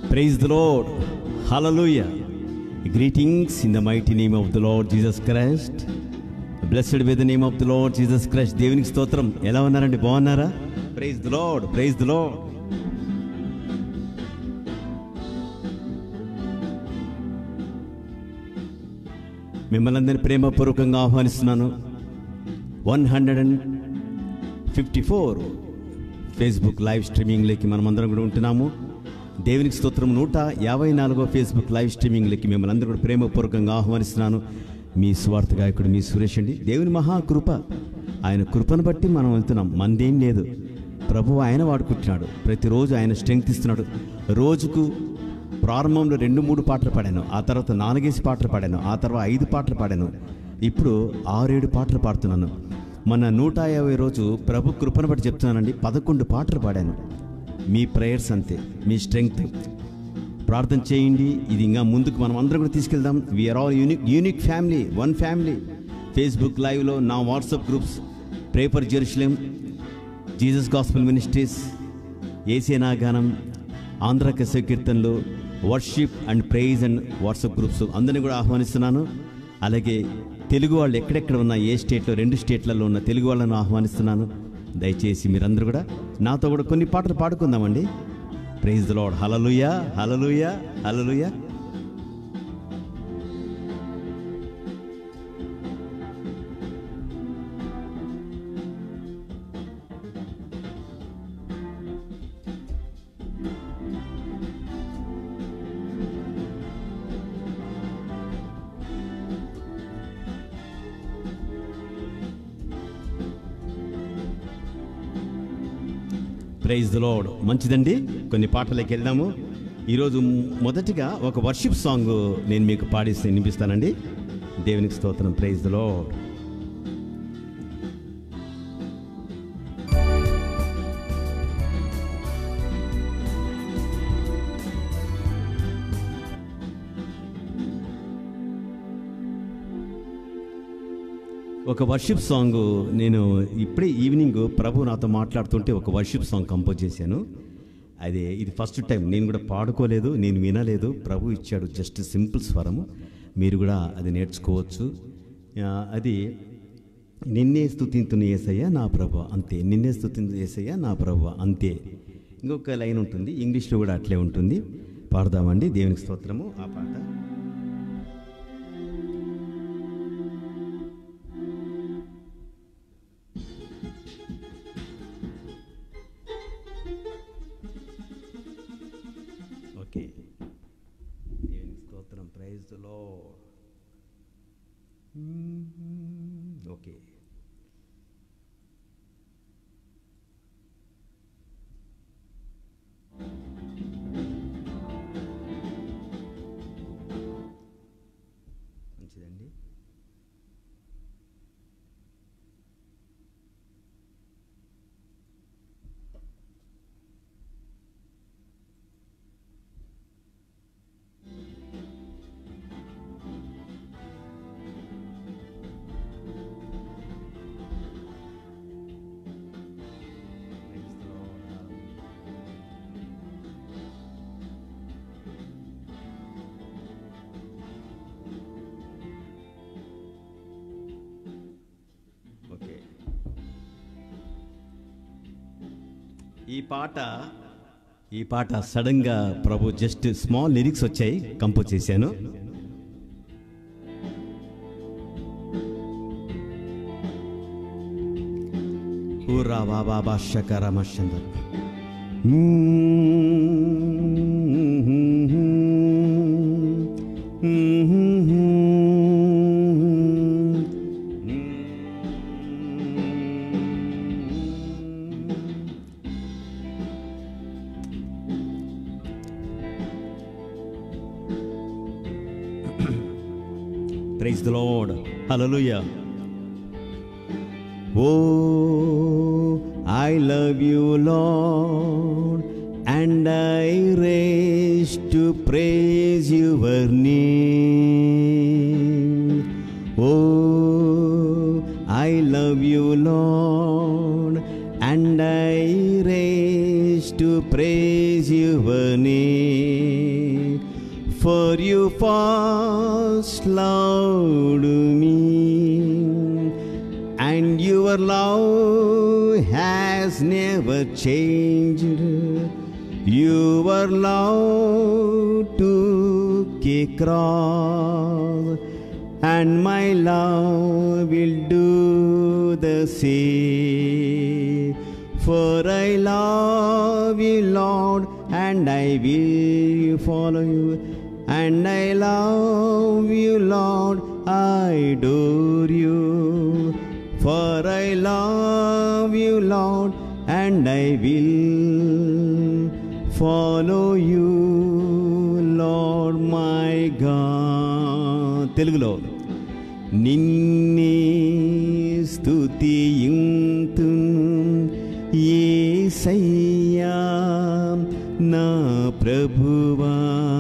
Praise the Lord. Hallelujah. Greetings in the mighty name of the Lord Jesus Christ. Blessed be the name of the Lord Jesus Christ. దేవునికి స్తోత్రం ఎలా ఉన్నారండి బాగున్నారా praise the lord praise the lord మిమ్మల్ని అందరినీ ప్రేమపూర్వకంగా ఆహ్వానిస్తున్నాను one hundred and fifty four Facebook live స్ట్రీమింగ్లోకి మనమందరం కూడా ఉంటున్నాము దేవునికి స్తోత్రం నూట యాభై నాలుగో ఫేస్బుక్ లైవ్ స్ట్రీమింగ్లోకి మిమ్మల్ని అందరూ కూడా ప్రేమపూర్వకంగా ఆహ్వానిస్తున్నాను మీ స్వార్థ గాయకుడు మీ సురేష్ అండి దేవుని మహాకృప ఆయన కృపను బట్టి మనం వెళ్తున్నాం మందేం లేదు ప్రభు ఆయన వాడుకుంటున్నాడు ప్రతిరోజు ఆయన స్ట్రెంగ్త్ ఇస్తున్నాడు రోజుకు ప్రారంభంలో రెండు మూడు పాటలు పాడాను ఆ తర్వాత నాలుగేసి పాటలు పాడాను ఆ తర్వాత ఐదు పాటలు పాడాను ఇప్పుడు ఆరేడు పాటలు పాడుతున్నాను మన నూట యాభై రోజు ప్రభు కృపను బట్టి చెప్తున్నానండి పదకొండు పాటలు పాడాను మీ ప్రేయర్స్ అంతే మీ స్ట్రెంగ్త్ ప్రార్థన చేయండి ఇది ఇంకా ముందుకు మనం అందరం కూడా తీసుకెళ్దాం we are all unique unique family one family Facebook లైవ్లో నా WhatsApp groups prayer Jerusalem Jesus gospel ministries ఏసియనా గానం ఆంధ్ర కశ్య కీర్తనలు worship and praise and WhatsApp groups అందరినీ కూడా ఆహ్వానిస్తున్నాను అలాగే తెలుగు వాళ్ళు ఎక్కడెక్కడ ఉన్న ఏ స్టేట్లో రెండు స్టేట్లలో ఉన్న తెలుగు వాళ్ళను ఆహ్వానిస్తున్నాను దయచేసి మీరందరూ కూడా నాతో కూడా కొన్ని పాటలు పాడుకుందామండి praise the lord hallelujah hallelujah hallelujah praise the lord మంచిదండి కొన్ని పాటలకు వెళ్దాము ఈరోజు మొదటిగా ఒక వర్షిప్ సాంగ్ నేను మీకు పాడిస్తే వినిపిస్తానండి దేవునికి స్తోత్రం ప్రైజ్ ద లాడ్ ఒక వర్షిప్ సాంగ్ నేను ఇప్పుడే ఈవినింగ్ ప్రభు నాతో మాట్లాడుతుంటే ఒక వర్షిప్ సాంగ్ కంపోజ్ చేశాను అదే ఇది ఫస్ట్ టైం నేను కూడా పాడుకోలేదు నేను వినలేదు ప్రభు ఇచ్చాడు జస్ట్ సింపుల్ స్వరము మీరు కూడా అది నేర్చుకోవచ్చు ఆ, అది నిన్నే స్థుతింతున్న ఏసయ్య నా ప్రభు అంతే నిన్నే స్థుతింతున్న ఏసయ్య నా ప్రభు అంతే ఇంకొక లైన్ ఉంటుంది ఇంగ్లీష్లో కూడా అట్లే ఉంటుంది పాడదామండి దేవునికి స్తోత్రము ఆ పాట ఓకే దేవునికి స్తోత్రం ప్రైజ్ లో ఓకే మంచిదండి Praise the Lord. ఓకే ఈ పాట ఈ పాట సడన్గా ప్రభు జస్ట్ స్మాల్ లిరిక్స్ వచ్చాయి కంపోజ్ చేశాను హూరా బాబా బాషకర మషందర్ Praise the Lord. Hallelujah. Oh, I love you, Lord, and I raise to praise your name. Oh, I love you, Lord, and I raise to praise your name. For you first loved me, and your love has never changed. Your love took a cross, and my love will do the same. For I love you, Lord, and I will follow you. And I love you, Lord, I adore you. For I love you, Lord, and I will follow you, Lord my God. తెలుగులో నిన్నే స్తుతియుంతును యేసయ్యా నా ప్రభువా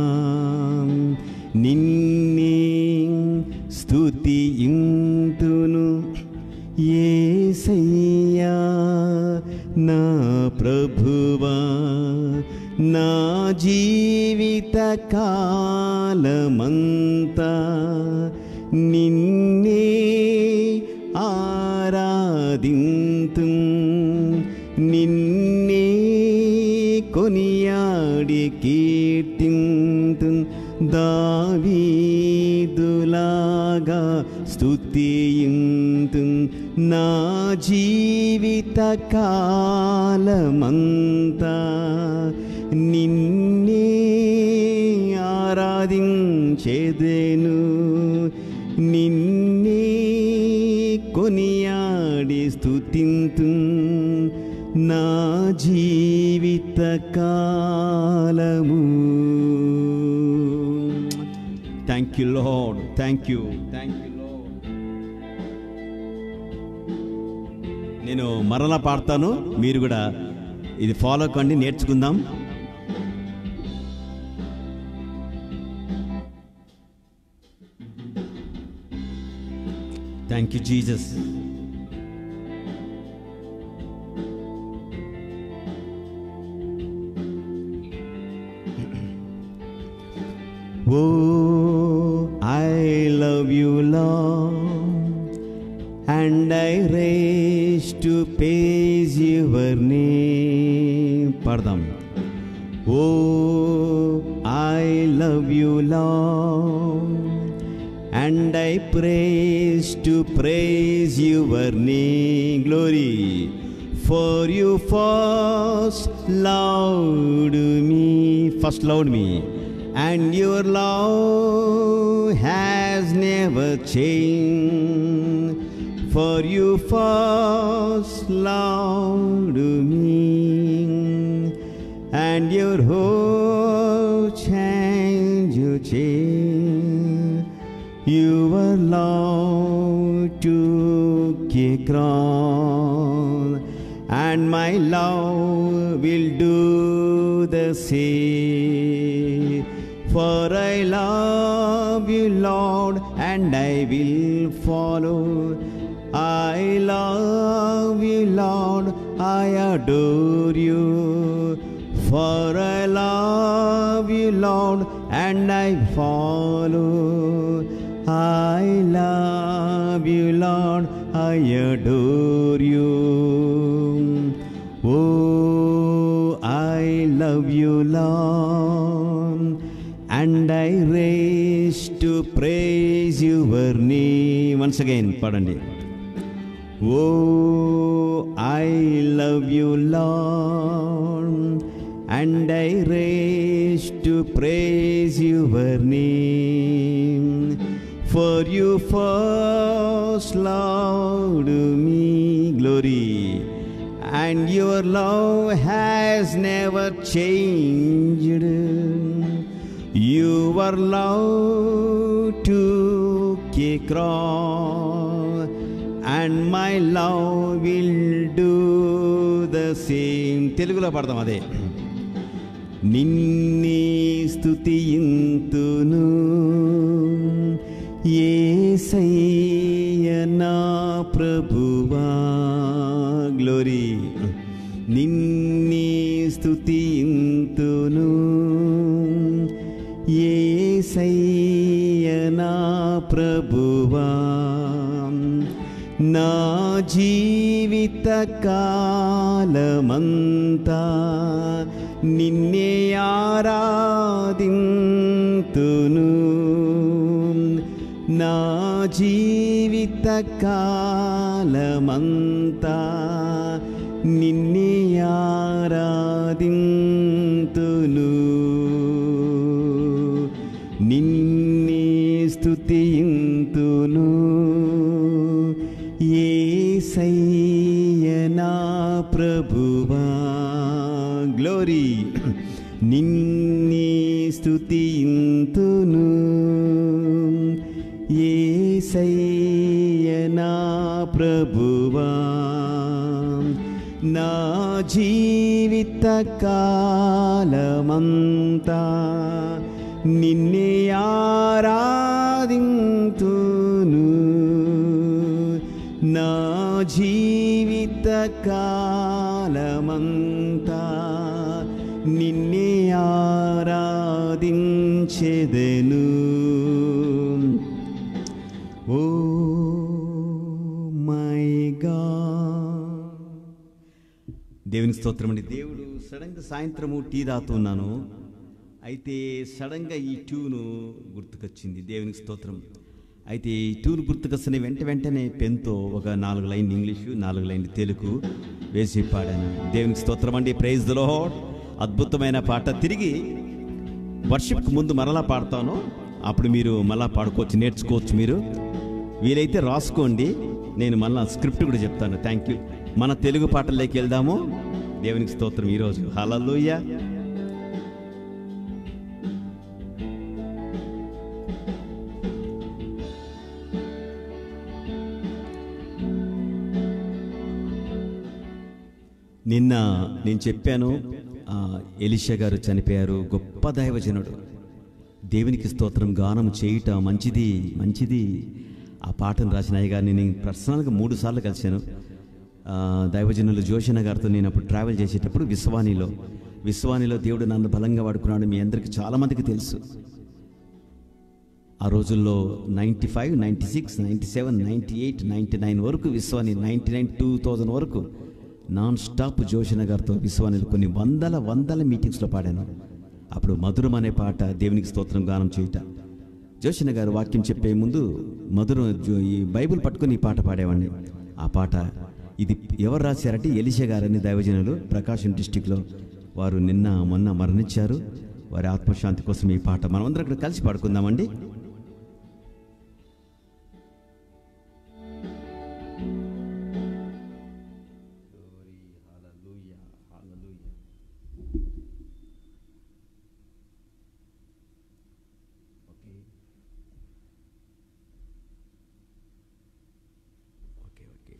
నిన్నే స్తుతియుంతును యేసయ్యా నా ప్రభువా నా జీవిత కాలమంతా నిన్నే ఆరాధింతు నిన్నే కొనియాడి కీర్తింతు దావీదులాగా స్తుతియుంతు నా జీవిత కాలమంతా నిన్నే ఆరాధించేదేను నిన్నే కొనియాడి స్తుతింతు నా జీవిత కాలము thank you lord thank you thank you lord నేను మరలా పాడతాను మీరు కూడా ఇది ఫాలో కండి నేర్చుకుందాం thank you Jesus Oh, I love you, Lord, and I raise to praise your name. పాడదాం Oh, I love you, Lord, and I praise to praise your name. Glory. For you first loved me, first loved me, and your love has never changed. For you first loved me, and your whole change you change. Your love took a cross, and my love will do the same. For I love you, Lord, and I will follow. I love you, Lord, I adore you. For I love you, Lord, and I follow. I love you, Lord, I adore you. Oh, I love you, Lord, and I raise to praise your name. Once again, pardon Oh, I love you, Lord, and I raise to praise your name. For you first loved me, glory, and your love has never changed. Your love took a cross, and my love will do the same. తెలుగులో పడదాం అదే నిన్నే స్తుతియింతును ఏసయ్య నా ప్రభువా glory నిన్నే స్తుతియింతును ప్రభువా నా జీవిత కాలమంతా నిన్నే ఆరాధింతును నా జీవిత కాలమంతా నిన్నే ఆరాధింతును నిన్నే స్తుతింతును ఏసయ్య నా ప్రభువా గ్లోరీ నిన్నే స్తుతింతును ఏసయ్య నా ప్రభువా నా జీవిత కాలమంతా నిన్నే ఆరాధింతును నా జీవిత కాలమంతా నిన్నే ఆరాధించెదను ఓ మై గాడ్ దేవునికి స్తోత్రం అండి దేవుడు సడన్గా సాయంత్రము టీ తాగుతున్నాను అయితే సడన్గా ఈ ట్యూను గుర్తుకొచ్చింది దేవునికి స్తోత్రం అయితే ఈ ట్యూన్ గుర్తుకొస్తున్న వెంట వెంటనే పెన్తో ఒక నాలుగు లైన్ ఇంగ్లీషు నాలుగు లైన్ తెలుగు వేసి పాడాను దేవునికి స్తోత్రం అండి ప్రైజ్ ద లార్డ్ అద్భుతమైన పాట తిరిగి వర్షిప్కి ముందు మరలా పాడతాను అప్పుడు మీరు మళ్ళా పాడుకోవచ్చు నేర్చుకోవచ్చు మీరు వీలైతే రాసుకోండి నేను మళ్ళా స్క్రిప్ట్ కూడా చెప్తాను థ్యాంక్ యూ మన తెలుగు పాటల్లోకి వెళ్దాము దేవునికి స్తోత్రం ఈరోజు హలలుయ్య నిన్న నేను చెప్పాను ఆ, ఎలీషా గారు చనిపోయారు గొప్ప దైవజనుడు దేవునికి స్తోత్రం గానం చేయుట మంచిది మంచిది ఆ పాటను రాసిన అయ్య గారిని నేను పర్సనల్గా మూడు సార్లు కలిశాను ఆ, దైవజనులు జోషణ గారితో నేను అప్పుడు ట్రావెల్ చేసేటప్పుడు విశ్వానిలో విశ్వానిలో దేవుడు నన్ను బలంగా వాడుకున్నాడు మీ అందరికీ చాలామందికి తెలుసు ఆ రోజుల్లో ninety five ninety six ninety seven ninety eight ninety nine వరకు విశ్వాని నైంటీ నైన్ టూ థౌజండ్ వరకు నాన్ స్టాప్ జోషణ గారితో విశ్వానిలో కొన్ని వందల వందల మీటింగ్స్లో పాడాను అప్పుడు మధురం అనే పాట దేవునికి స్తోత్రం గానం చేయుట జోషణ గారు వాక్యం చెప్పే ముందు మధురం జో- ఈ బైబిల్ పట్టుకొని ఈ పాట పాడేవాడిని ఆ పాట ఇది ఎవరు రాశారంటే ఎలిషా గారని దైవజనులు ప్రకాశం డిస్టిక్లో వారు నిన్న మొన్న మరణించారు వారి ఆత్మశాంతి కోసం ఈ పాట మనమందరం అక్కడ కలిసి పాడుకుందామండి ఓకే ఓకే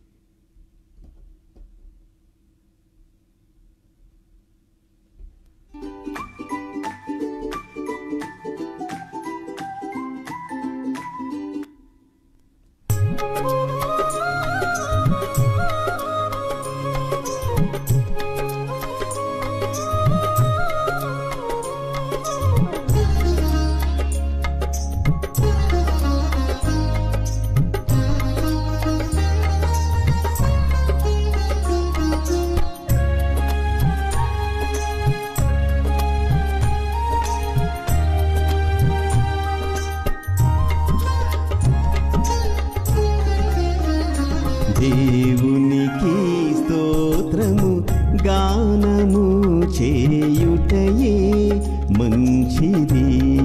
దేవునికి స్తోత్రము గానము చేయుటయే మంచిది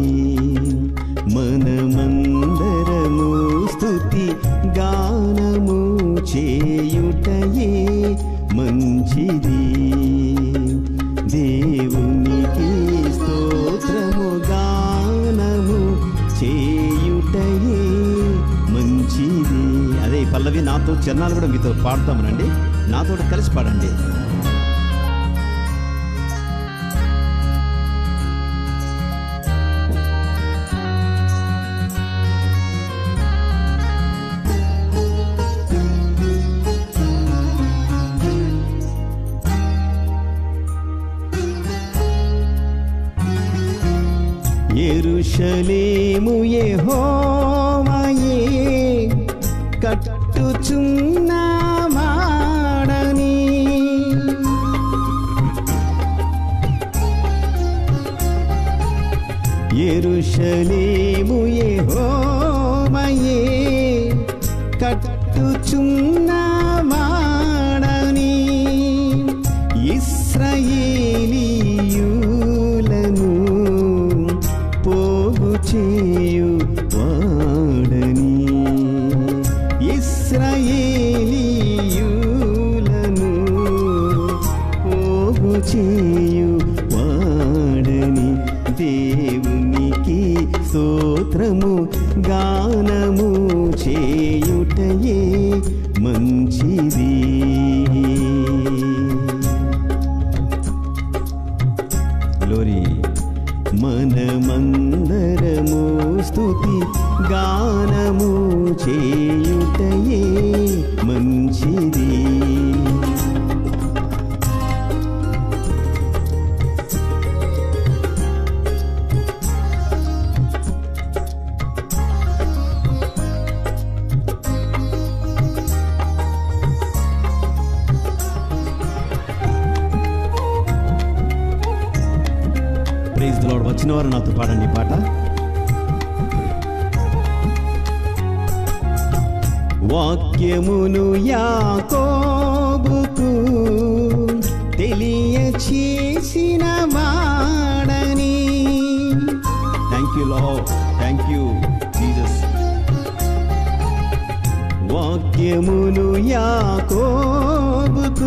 మనమందరము స్తుతి గానము చేయుటయే మంచిది దేవునికి స్తోత్రము గానము చేయుటయే మంచిది అదే ఈ పల్లవి నాతో చిన్నాలు కూడా మీతో పాడతామనండి నాతో కలిసి పాడండి ఎరుషలేము యెహోవా కట్టుచున్నామాడని ఎరుషలేము యెహోవయే కట్టుచున్నామాడని ఇస్రాయేలీయులను పోగు చేయు వాడని ఇస్రాయేలీయులను పోగు చేయు వాడని దేవునికి స్తోత్రము గానము చేయుటయే మంచిది గ్లోరీ మనమందరము స్తుతి గానము చేయుటయే మంచిది ప్రైజ్ లార్డ్ వచ్చిన వారు నాతో పాడండి ఈ పాట వాక్యమును యాకోబుకు తెలియచేసిన వాడని thank you lord thank you Jesus వాక్యమును యాకోబుకు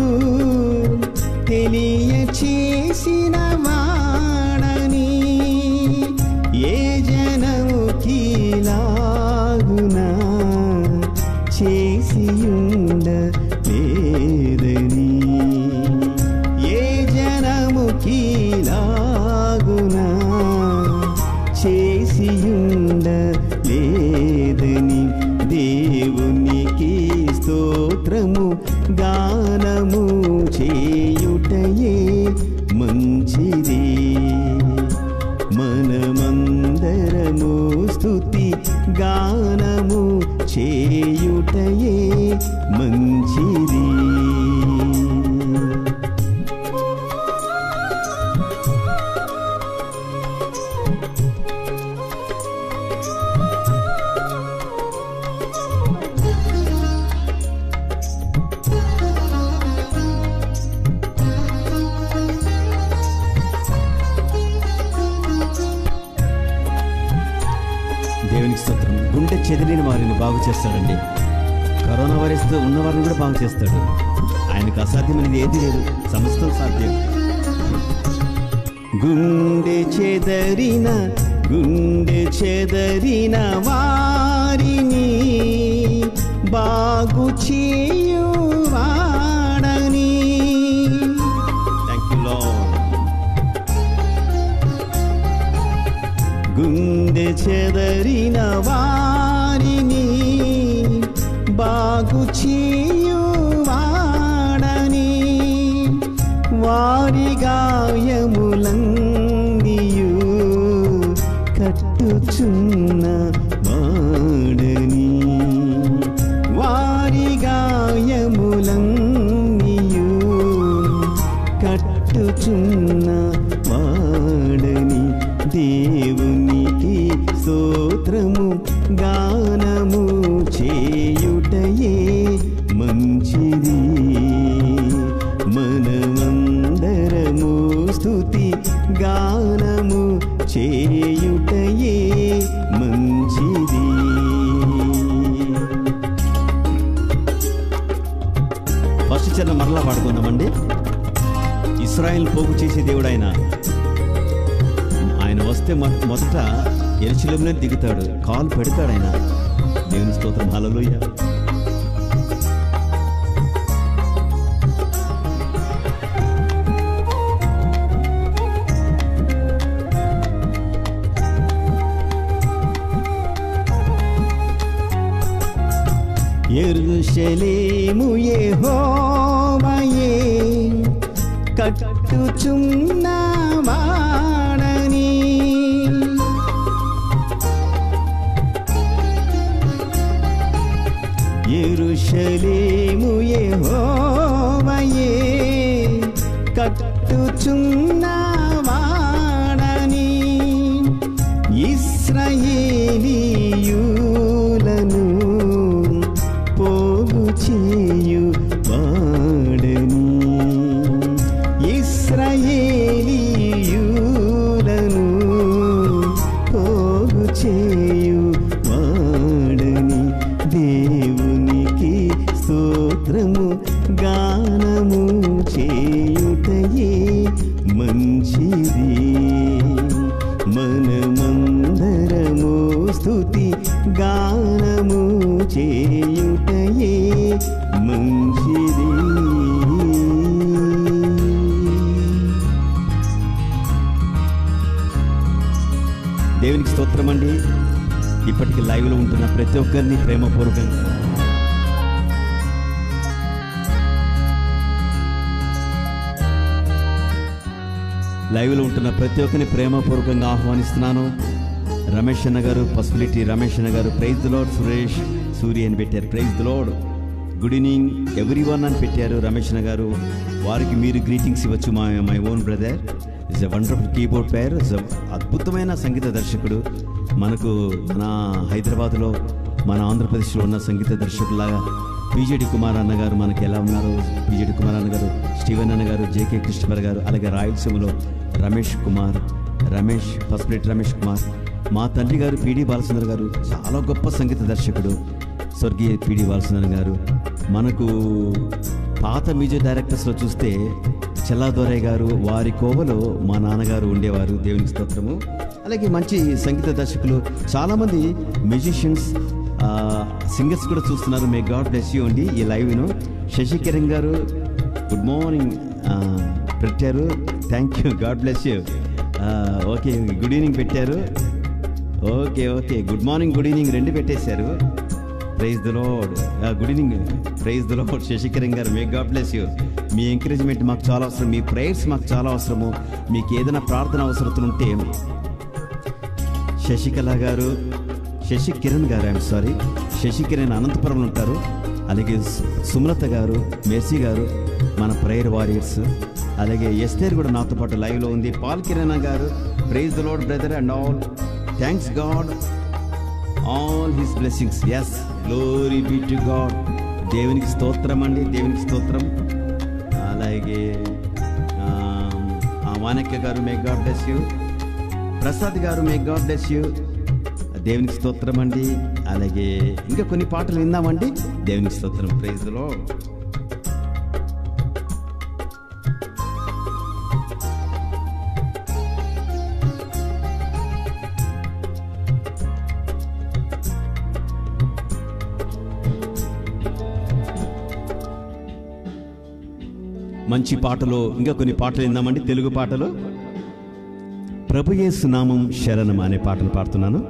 తెలియచేసిన వాడని ఏ జనముకి లాగునా చేసియుండ లేదని ఏ జనముకి లాగునా చేసియుండ లేదని దేవునికి స్తోత్రము గానము చేయుటయే మంచిది మనమందరము స్తుతి గానము చేయుటయే మంచిది దేవునికి స్తోత్రం గుండె చెదిరిన వారిని బాగు చేస్తాడండి కరోనా వైరస్తో ఉన్న వారిని కూడా బాగు చేస్తాడు ఆయనకు అసాధ్యమైనది ఏది లేదు సమస్తం సాధ్యం గుండె చెదరిన గుండె చెదరిన వారిని బాగు చేయువాడని థ్యాంక్ యూ లార్డ్ గుండె చెదరిన వారిని బాగు చేయువాడని వారి గాయములందియు కట్టుచున్న వాడని వారి గాయములందియు కట్టుచున్న వాడని దేవునికి స్తోత్రము గానము చేయుటయే మంచిది మనమందరము స్తుతి గానము చేయుటయే మంచిది ఫస్ట్ చరణం మరలా పాడుకుందామండి ఇస్రాయల్ పోగు చేసే దేవుడు ఆయన ఆయన వస్తే మొ- మొదట ఎరుచలంలోనే దిగుతాడు కాలు పెడతాడు ఆయన దేవుని స్తోత్రం హల్లెలూయా ఎరుషలేము యెహోవాయే కట్టుచున్న వాడని ఎరుషలేము యెహోవయే కట్టుచున్నవాడని ఇస్రాయేలీయులను పోగు చేయు వాడని ఇస్రాయేలీయులను పోగు చేయు వాడని దేవునికి స్తోత్రము గానము చేయుటయే మంచిది మనమందరము స్తుతి గానము చేయుటయే మంచిది దేవునికి స్తోత్రం అండి ఇప్పటికి లైవ్లో ఉంటున్న ప్రతి ఒక్కరిని ప్రేమపూర్వకంగా లైవ్లో ఉంటున్న ప్రతి ఒక్కరిని ప్రేమపూర్వకంగా ఆహ్వానిస్తున్నాను రమేష్ అన్న గారు పసుపులిటి రమేష్ అన్న గారు praise the lord Suresh Surya అని పెట్టారు praise the lord good evening everyone అని పెట్టారు రమేష్ అన్న గారు వారికి మీరు గ్రీటింగ్స్ ఇవ్వచ్చు మా my own brother is a wonderful keyboard player is అద్భుతమైన సంగీత దర్శకుడు మనకు మన హైదరాబాద్లో మన ఆంధ్రప్రదేశ్లో ఉన్న సంగీత దర్శకులాగా పీజేడి కుమార్ అన్న గారు మనకి ఎలా ఉన్నారు పీజేడి కుమార్ అన్న గారు స్టీవెన్ అన్న గారు జేకే కృష్ణపర్ గారు అలాగే రాయలసీమలో రమేష్ కుమార్ రమేష్ పసుపులేటి రమేష్ కుమార్ మా తండ్రి గారు పిడి బాలసుందర్ గారు చాలా గొప్ప సంగీత దర్శకుడు స్వర్గీయ పిడి బాలసుందర్ గారు మనకు పాత మ్యూజిక్ డైరెక్టర్స్లో చూస్తే చెల్లాదొరయ్య గారు వారి కోవలో మా నాన్నగారు ఉండేవారు దేవునికి స్తోత్రము అలాగే మంచి సంగీత దర్శకులు చాలామంది మ్యూజిషియన్స్ సింగర్స్ కూడా చూస్తున్నారు మే గాడ్ బ్లెస్ యూ అండి ఈ లైవ్ను శశికిరణ్ గారు గుడ్ మార్నింగ్ పెట్టారు thank you God bless you okay good evening పెట్టారు okay okay good morning good evening రెండు పెట్టేశారు praise the lord good evening praise the lord Sashikiran గారు మే గాడ్ బ్లెస్ యూ మీ ఎంకరేజ్మెంట్ మాకు చాలా అవసరం మీ ప్రేయర్స్ మాకు చాలా అవసరము మీకు ఏదైనా ప్రార్థన అవసరతలు ఉంటే శశికళ గారు శశి కిరణ్ గారు ఐఎమ్ సారీ శశి కిరణ్ అనంతపురంలో ఉంటారు అలాగే సు- సుమలత గారు మెర్సీ గారు మన ప్రేయర్ వారియర్స్ అలాగే ఎస్తేర్ కూడా నాతో పాటు లైవ్లో ఉంది పాల్ కిరణ్ గారు praise the lord brother and all thanks God all his blessings ఎస్ గ్లోరీ బీ టు గాడ్ దేవునికి స్తోత్రం అండి దేవునికి స్తోత్రం అలాగే ఆ, ఆ వానక్య గారు may God bless you Prasad గారు మే గాడ్ బ్లెస్ యూ దేవునికి స్తోత్రం అండి అలాగే ఇంకా కొన్ని పాటలు విందామండి దేవునికి స్తోత్రం ప్రైజ్లో మంచి పాటలు ఇంకా కొన్ని పాటలు విందామండి తెలుగు పాటలు ప్రభుయేసు నామం శరణం అనే పాటను పాడుతున్నాను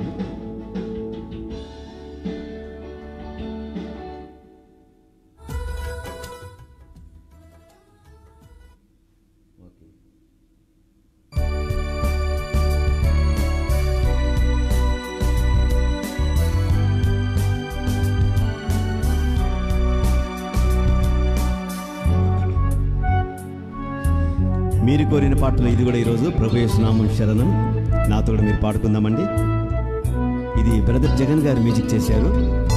మీరు కోరిన పాటలు ఇది కూడా ఈరోజు ప్రభు నామం శరణం నాతో కూడా మీరు పాడుకుందామండి ఇది బ్రదర్ జగన్ గారు మ్యూజిక్ చేశారు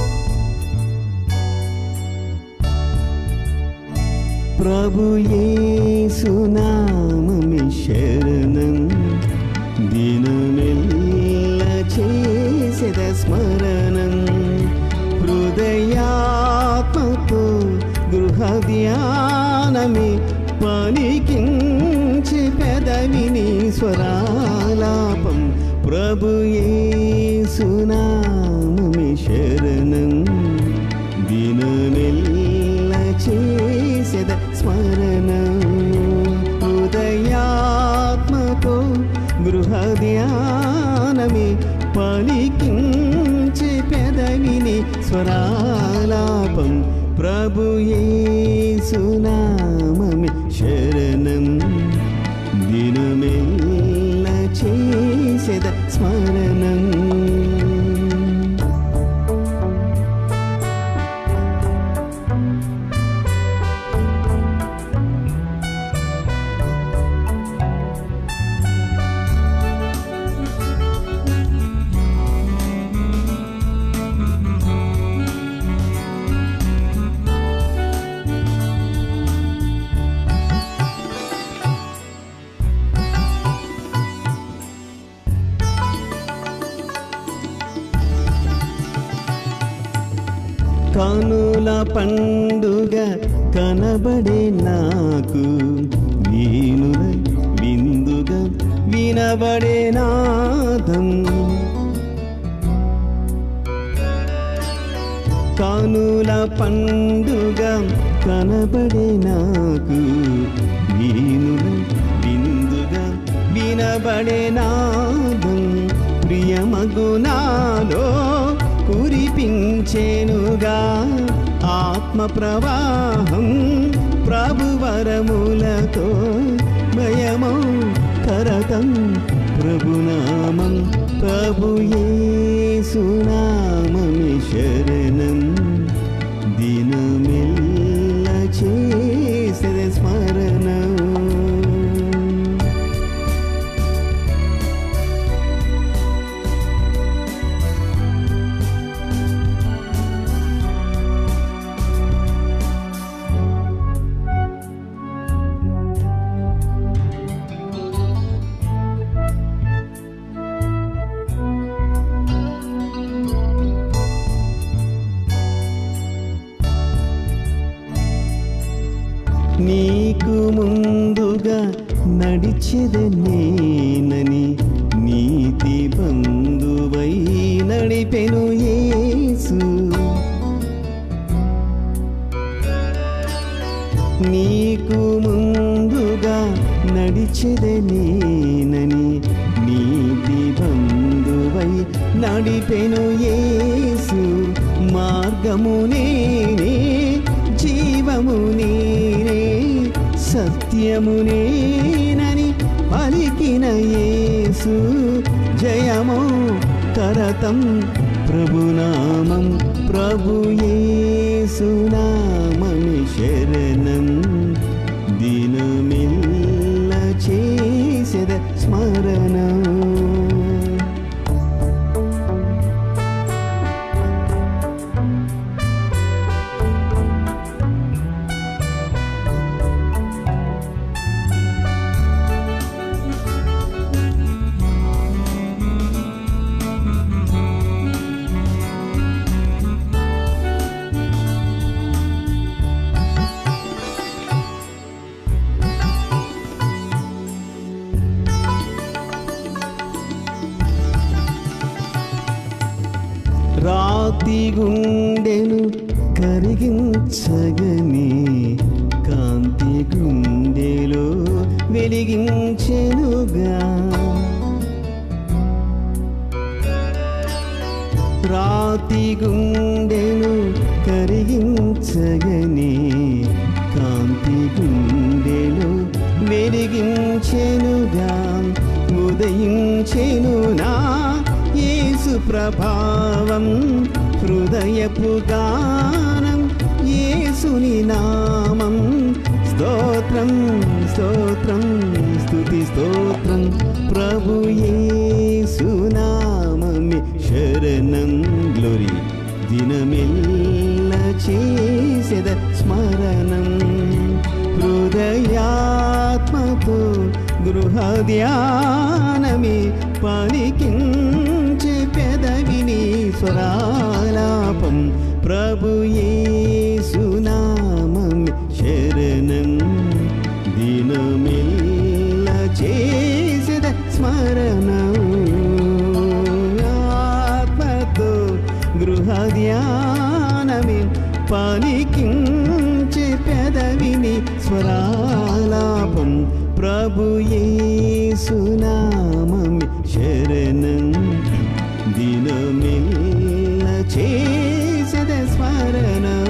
ప్రభు యేసునామమి శరణం దినమెల్ల చేసెద స్మరణం హృదయాత్మతో గృహ ధ్యానమే పలికించి పెదవిని స్వరాలాపం ప్రభు యేసునామమి శరణం దినమెల్ల చేసెద స్మరణ హృదయాత్మతో గృహ ధ్యానమే పలికించి పెదవిని స్వరాలాపం ప్రభు యేసునామమి శరణం దినమెల్ల చేసెద స్మరణం కనుల పండుగ కనబడే నాకు వీణుల విందుగా వినబడే నాదం కానుల పండుగ కనబడే నాకు వీణుల విందుగా వినబడే నాదం ప్రియమగు నాలో కురిపించేనుగా ఆత్మ ప్రవాహం ప్రభువరములతో భయమో కరతం ప్రభునామం ప్రభుయేసునామమి శరణం దినమెల్ల చేసే స్మరణం నీకు ముందుగా నడిచెదనేనని నీతి బంధువై నడిపెను యేసు నీకు ముందుగా నడిచెదనేనని నీతి బంధువై నడిపెను యేసు మార్గము నేనే జీవము నేనే సత్యము నేనని పలికిన యేసు జయమో కరతం ప్రభునామం ప్రభు యేసునామమి శరణం దినమిల్ల చేసెద స్మరణం రాతి గుండెను కరిగించగని కాంతి గుండెలో వెలిగించెనుగా రాతి గుండెను కరిగించగని కాంతి గుండెలో వెలిగించెనుగా ఉదయించెను నా యేసు ప్రభావం హృదయపు గానం యేసుని నామం స్తోత్రం స్తోత్రం స్తుతి స్తోత్రం ప్రభు యేసునామమి శరణం గ్లోరీ దినమెల్ల చేసెద స్మరణం హృదయాత్మతో గృహధ్యానమే పలికించే పెదవిని స్వరాలాపం ప్రభు యేసునామమి శరణం దినమెల్ల చేసెద స్మరణం ఆత్మతో గృహధ్యానమే పలికించే పెదవిని స్వరాలాపం ప్రభు యేసునామమి శరణం దినమెల్ల చేసద స్మరణం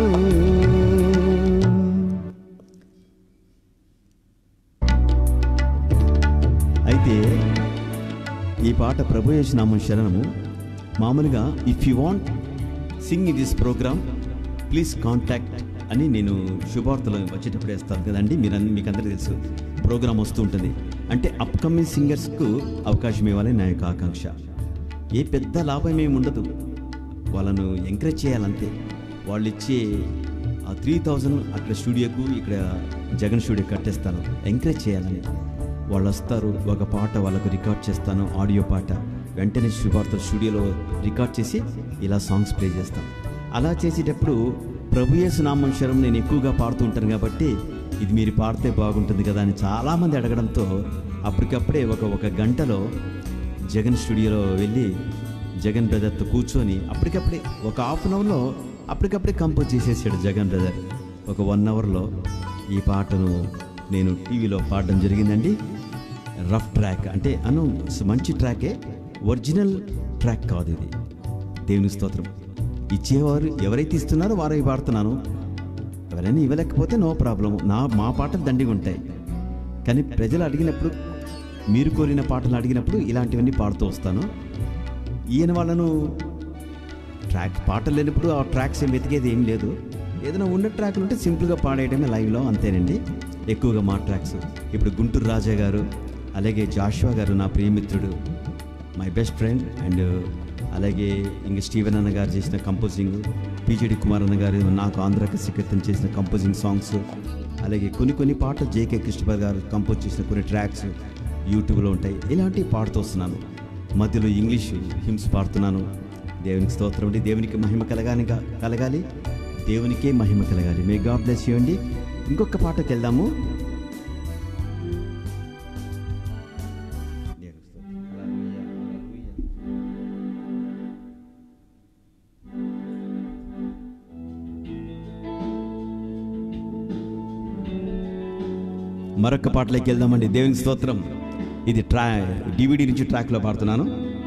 అయితే ఈ పాట ప్రభు నామం శరణము మామూలుగా if you want sing in this program please contact అని నేను శుభార్తలు వచ్చేటప్పుడు వేస్తాను కదండి మీరు మీకు అందరికీ తెలుసు ప్రోగ్రామ్ వస్తూ ఉంటుంది అంటే అప్కమింగ్ సింగర్స్కు అవకాశం ఇవ్వాలని నా యొక్క ఆకాంక్ష ఏ పెద్ద లాభం ఏమి ఉండదు వాళ్ళను ఎంకరేజ్ చేయాలంతే వాళ్ళు ఇచ్చే ఆ త్రీ థౌజండ్ అక్కడ స్టూడియోకు ఇక్కడ జగన్ స్టూడియో కట్టేస్తాను ఎంకరేజ్ చేయాలని వాళ్ళు వస్తారు ఒక పాట వాళ్ళకు రికార్డ్ చేస్తాను ఆడియో పాట వెంటనే శుభార్త స్టూడియోలో రికార్డ్ చేసి ఇలా సాంగ్స్ ప్లే చేస్తాం అలా చేసేటప్పుడు ప్రభు యేసు నామంశరం నేను ఎక్కువగా పాడుతూ ఉంటాను కాబట్టి ఇది మీరు పాడితే బాగుంటుంది కదా అని చాలామంది అడగడంతో అప్పటికప్పుడే ఒక ఒక గంటలో జగన్ స్టూడియోలో వెళ్ళి జగన్ బ్రదర్తో కూర్చొని అప్పటికప్పుడే ఒక హాఫ్ అన్ అవర్లో అప్పటికప్పుడే కంపోజ్ చేసేసాడు జగన్ బ్రదర్ ఒక వన్ అవర్లో ఈ పాటను నేను టీవీలో పాడడం జరిగిందండి రఫ్ ట్రాక్ అంటే అను మంచి ట్రాకే ఒరిజినల్ ట్రాక్ కాదు ఇది దేవుని స్తోత్రం ఇచ్చేవారు ఎవరైతే ఇస్తున్నారో వారు అవి పాడుతున్నాను ఎవరైనా ఇవ్వలేకపోతే నో ప్రాబ్లం నా మా పాటలు దండిగా ఉంటాయి కానీ ప్రజలు అడిగినప్పుడు మీరు కోరిన పాటలు అడిగినప్పుడు ఇలాంటివన్నీ పాడుతూ వస్తాను ఈయన వాళ్ళను ట్రాక్ పాటలు లేనప్పుడు ఆ ట్రాక్స్ ఏం వెతికేది ఏం లేదు ఏదైనా ఉన్న ట్రాక్లు ఉంటే సింపుల్గా పాడేయడమే లైవ్లో అంతేనండి ఎక్కువగా మా ట్రాక్స్ ఇప్పుడు గుంటూరు రాజా గారు అలాగే జాషువా గారు నా ప్రియమిత్రుడు మై బెస్ట్ ఫ్రెండ్ అండ్ అలాగే ఇంక స్టీవెన్ అన్న గారు చేసిన కంపోజింగ్ పిజిడి కుమార్ అన్న గారు నాకు ఆంధ్రకి కీర్తన చేసిన కంపోజింగ్ సాంగ్స్ అలాగే కొన్ని కొన్ని పాటలు జేకే కృష్ణపర్ గారు కంపోజ్ చేసిన కొన్ని ట్రాక్స్ యూట్యూబ్లో ఉంటాయి ఇలాంటివి పాడుతూ వస్తున్నాను మధ్యలో ఇంగ్లీష్ హిమ్స్ పాడుతున్నాను దేవునికి స్తోత్రం అండి దేవునికి మహిమ కలగాని కలగాలి దేవునికే మహిమ కలగాలి మే గాడ్ బ్లెస్ యూ అండి ఇంకొక పాటకి వెళ్దాము మరొక పాటలోకి వెళ్దామండి దేవునికి స్తోత్రం ఇది ట్రా డివిడి నుంచి ట్రాక్లో పాడుతున్నాను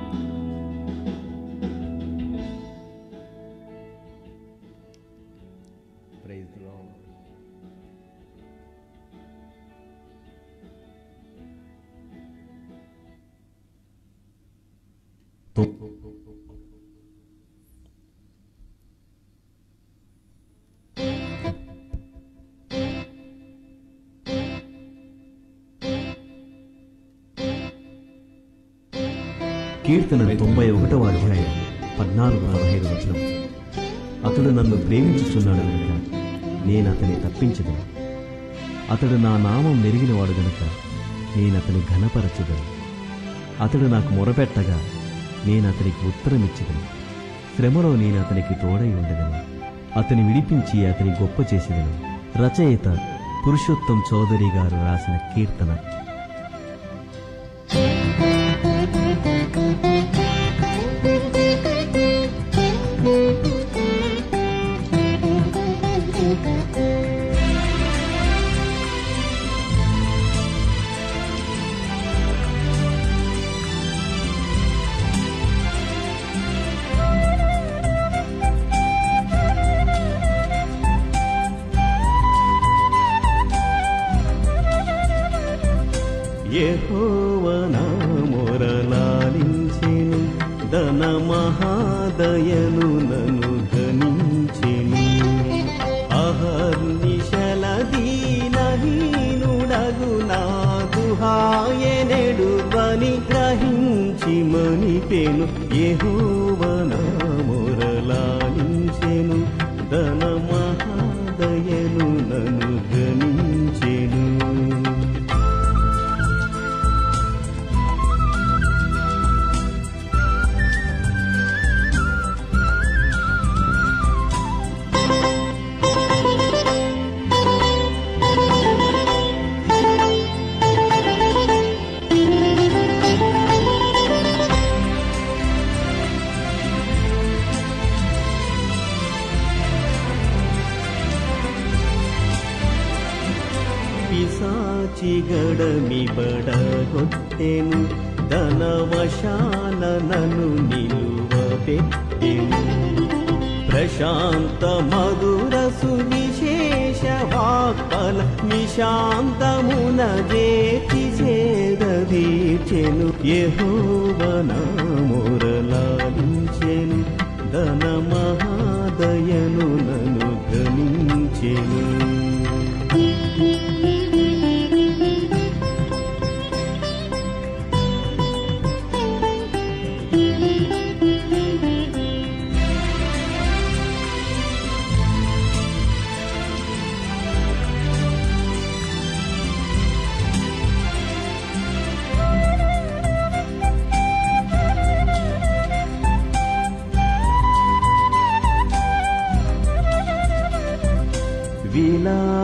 కీర్తన తొంభై ఒకటవ అధ్యాయం పద్నాలుగు పదహైదు వచనం అతడు నన్ను ప్రేమించుచున్నాడు గనుక నేను అతని తప్పించదను అతడు నా నామం మెరిగినవాడు గనుక నేను అతని ఘనపరచుదను అతడు నాకు మొరపెట్టగా నేను అతనికి ఉత్తరమిచ్చదను శ్రమలో నేను అతనికి తోడై ఉండదను అతని విడిపించి అతని గొప్ప చేసేదను రచయిత పురుషోత్తం చౌదరి గారు రాసిన కీర్తన యెహోవనా మొరలాలించెను ధన మహాదయను నను గణించెను అహర్నిశల దీనహీనుడగు నా గుహాయనెడు బని గ్రహించి మణిపెను యెహోవనా మొరలాలించెను ధన మహాదయను నను గణించెను పిశాచిగడమి బడగొట్టెను ధనవశాన నన్ను నిలువ పెట్టెను ప్రశాంత మధుర సువిశేష వాక్పల నిశాంతమున జేతి చేదీర్చెను యెహోవనా మొరలాలించెను ధన మహాదయను నను గణించెను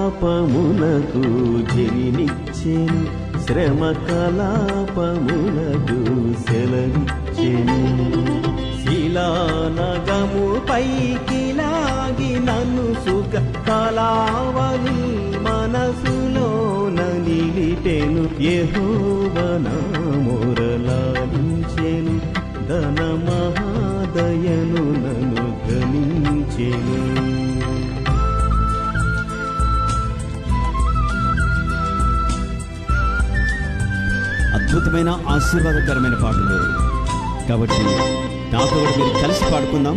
కలాపమునకు జనినిచ్చెను శ్రమ కలాపమునకు సెలవిచ్చెను శిలానగము పైకి లాగి నన్ను సుఖ కలావని మనసులోన నిలిపెను యెహోవన మొరలాలించెను ధన మహాదయను నన్ను గణించెను అద్భుతమైన ఆశీర్వాదకరమైన పాటలు కాబట్టి నాతో కూడా మీరు కలిసి పాడుకుందాం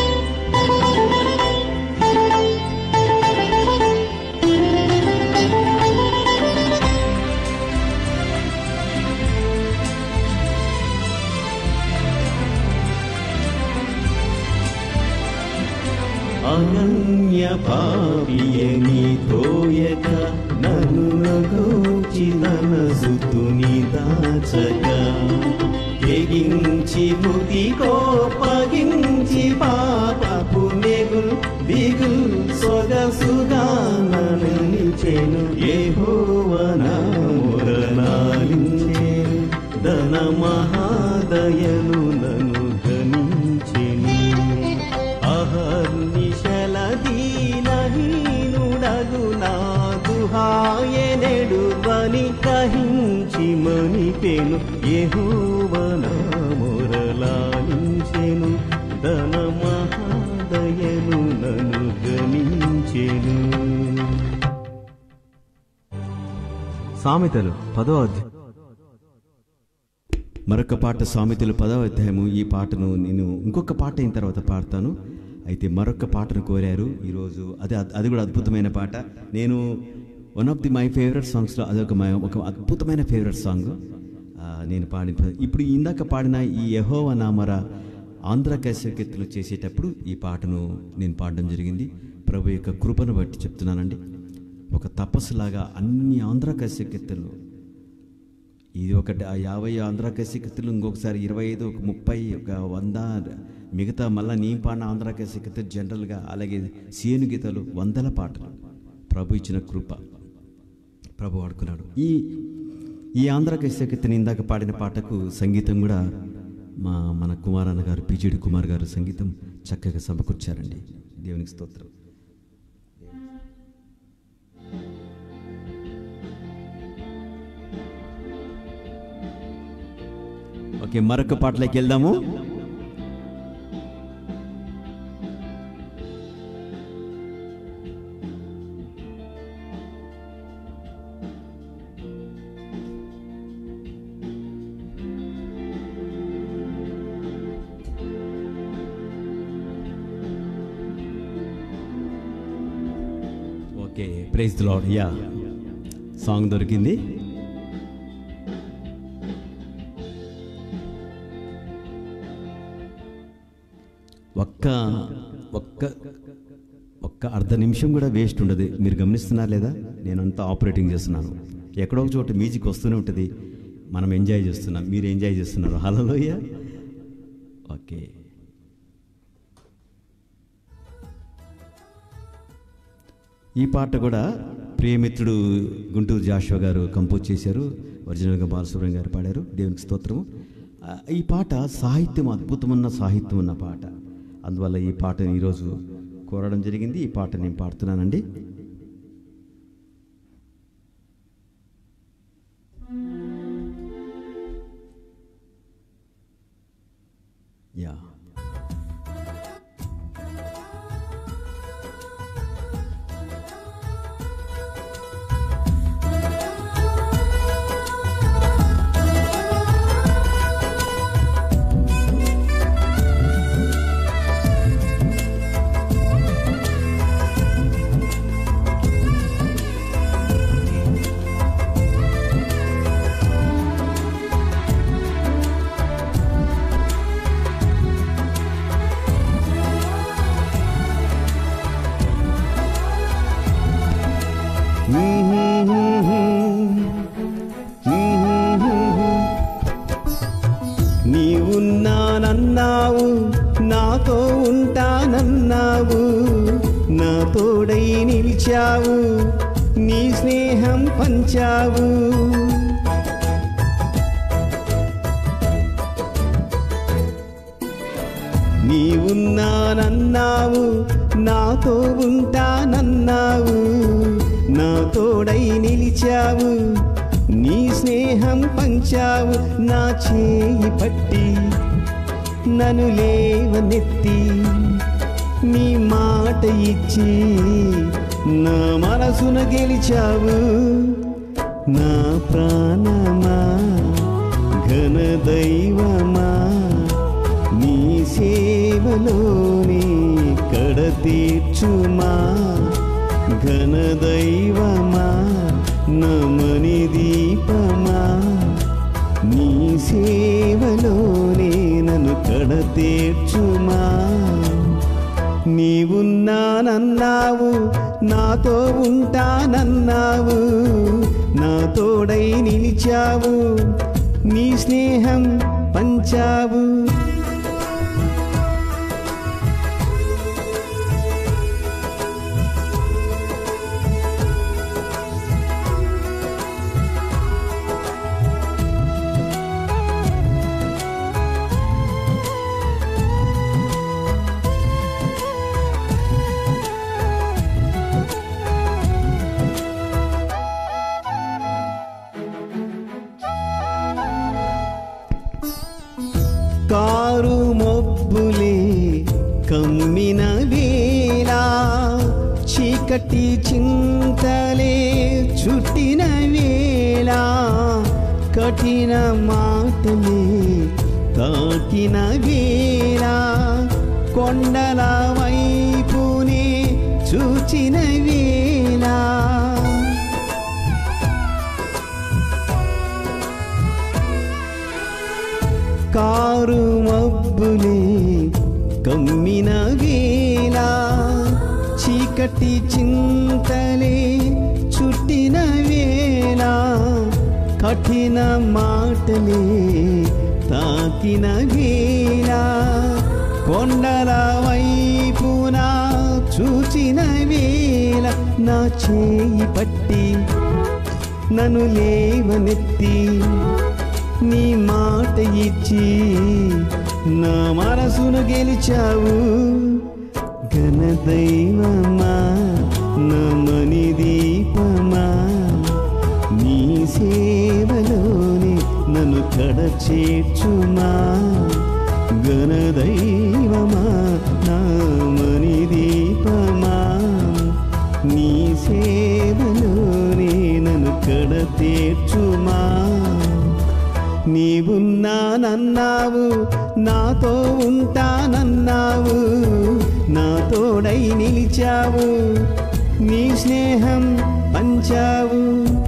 అనన్య పాపియని తోయక నన్ను నగోచి తన సుతుని దాచక తెగించి బుద్ధి కోపగించి పాపపు నెగుల్ దిగుల్ సొగసుగా నలిచెను ఏహోవన మురళాలించెను ధన మహాదయను నన్ను గణించెను అహర్నిశల దీనహీనుడగు నా దుహాయనెడు బని కహించి మనిపెను యెహోవన మొరలాలించెను ధన మహాదయను నన్ను గణించెను సామెతలు పదో అధ్యాయం మరొక పాట సామెతలు పదవ అధ్యాయము ఈ పాటను నేను ఇంకొక పాట అయిన తర్వాత పాడతాను అయితే మరొక పాటను కోరారు ఈరోజు అది అది కూడా అద్భుతమైన పాట నేను one of the my favourite సాంగ్స్లో అదొక మై ఒక అద్భుతమైన ఫేవరెట్ సాంగ్ ఆ, నేను పాడిన ఇప్పుడు ఇందాక పాడిన ఈ యహోవ నామర ఆంధ్ర కైసకెత్తులు చేసేటప్పుడు ఈ పాటను నేను పాడడం జరిగింది ప్రభు యొక్క కృపను బట్టి చెప్తున్నానండి ఒక తపస్సులాగా అన్ని ఆంధ్ర కైసకెత్తులు ఇది ఒకటి ఆ యాభై ఆంధ్ర కసికత్తులు ఇంకొకసారి ఇరవై ఐదు ఒక ముప్పై ఒక వంద మిగతా మళ్ళా నీ పాడిన ఆంధ్ర కసికత్తులు జనరల్గా అలాగే సేను గీతలు వందల పాటలు ప్రభు ఇచ్చిన కృప ప్రభు వాడుకున్నాడు ఈ ఈ ఆంధ్ర కసికత్తుని ఇందాక పాడిన పాటకు సంగీతం కూడా మా మన కుమారన్న గారు పిజిడి కుమార్ గారు సంగీతం చక్కగా సమకూర్చారండి దేవునికి స్తోత్రం ఓకే మరొక పాటలోకి వెళ్దాము okay praise the lord yeah song దొరికింది ఒక్క ఒక్క ఒక్క అర్ధ నిమిషం కూడా వేస్ట్ ఉండదు మీరు గమనిస్తున్నారు లేదా నేను అంతా ఆపరేటింగ్ చేస్తున్నాను ఎక్కడో ఒక చోట మ్యూజిక్ వస్తూనే ఉంటుంది మనం ఎంజాయ్ చేస్తున్నాం మీరు ఎంజాయ్ చేస్తున్నారు హలోయ ఓకే ఈ పాట కూడా ప్రియమిత్రుడు గుంటూరు జాషువా గారు కంపోజ్ చేశారు ఒరిజినల్గా బాలసుబ్రహ్మణ్యం గారు పాడారు దేవునికి స్తోత్రము ఆ, ఈ పాట సాహిత్యం అద్భుతమైన సాహిత్యం ఉన్న పాట అందువల్ల ఈ పాటని ఈరోజు కోరడం జరిగింది ఈ పాట నేను పాడుతున్నానండి యా నీవున్నానన్నావు నాతో ఉంటానన్నావు నా తోడై నిలిచావు స్నేహం పంచావు నీవున్నానన్నావు నాతో ఉంటానన్నావు నా తోడై నిలిచావు నీ స్నేహం పంచావు నా చేయి పట్టి నన్ను లేవనెత్తి నీ మాట ఇచ్చి నా మనసును గెలిచావు నా ప్రాణమా ఘన దైవమా నీ సేవలోనే కడ తీర్చుమా ఘన దైవమా నమని దీపమా నీ సేవలోనే నన్ను కడ తీర్చుమా నీవున్నానన్నావు నాతో ఉంటానన్నావు నా తోడై నిలిచావు నీ స్నేహం పంచావు కారు మబ్బులే కమ్మిన వేళ చీకటి చింతలే చుట్టిన వేళ కఠిన మాటలే తాకిన వేళ కొండల వైపునే చూచిన వేళ కారు మబ్బులే కమ్మిన వేళ చీకటి చింతలే చుట్టిన వేళ కఠిన మాటలే తాకిన వేళ కొండల వైపున చూచిన వేళ నా చేయి పట్టి నన్ను లేవనెత్తి నీ మాట ఇచ్చి నా మనసును గెలిచావు ఘన దైవమా నమని దీపమా నీ సేవలోనే నన్ను కడ చేర్చుమా ఘన దైవమా నామని దీపమా నీ సేవలోనే నన్ను కడ తీర్చుమా నీవున్నానన్నావు నాతో ఉంటానన్నావు నా తోడై నిలిచావు నీ స్నేహం పంచావు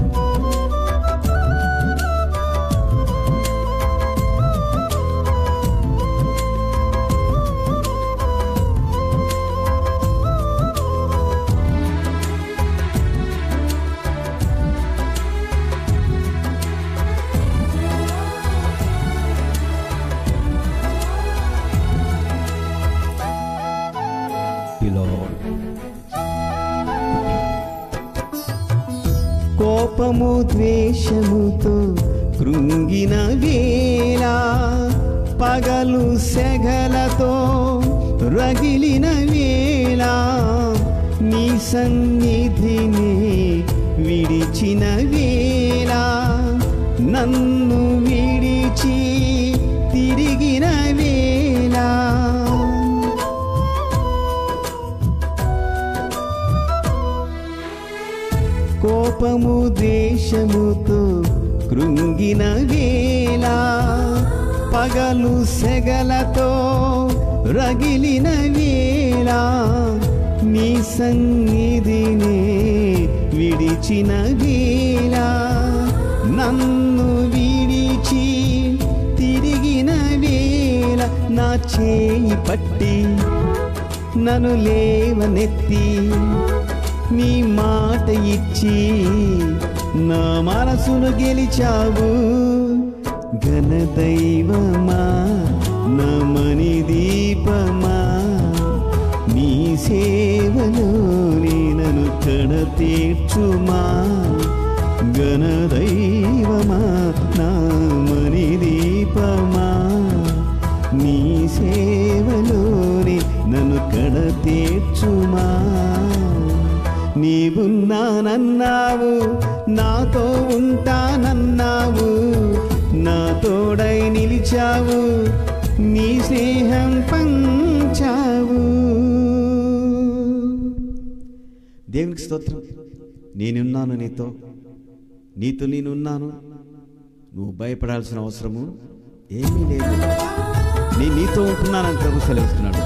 కోపము ద్వేషముతో కృంగిన వేళ పగలు సెగలతో రగిలిన వేళ నీ సన్నిధిని విడిచిన వేళ నన్ను విడిచి తిరిగిన వేళ కోపము ద్వేషముతో కృంగిన వేళ పగలు సెగలతో రగిలిన వేళ నీ సన్నిధిని విడిచిన వేళ నన్ను విడిచి తిరిగిన వేళ నా చేయి పట్టి నన్ను లేవనెత్తి నీ మాట ఇచ్చి నా మనసును గెలిచావు ఘన దైవమా నమని దీపమా నీ సేవలో నన్ను కడ తీర్చుమా గణదైవమా నా మణి దీపమా నీ సేవలోని నన్ను కడ తీర్చుమా నీవున్నానన్నావు నాతో ఉంటానన్నావు నా తోడై నిలిచావు నీ స్నేహం పంచావు దేవునికి స్తోత్రం నేనున్నాను నీతో నీతో నేనున్నాను నువ్వు భయపడాల్సిన అవసరము ఏమీ లేదు నేను నీతో ఉంటున్నానని ప్రభు సెలవిస్తున్నాడు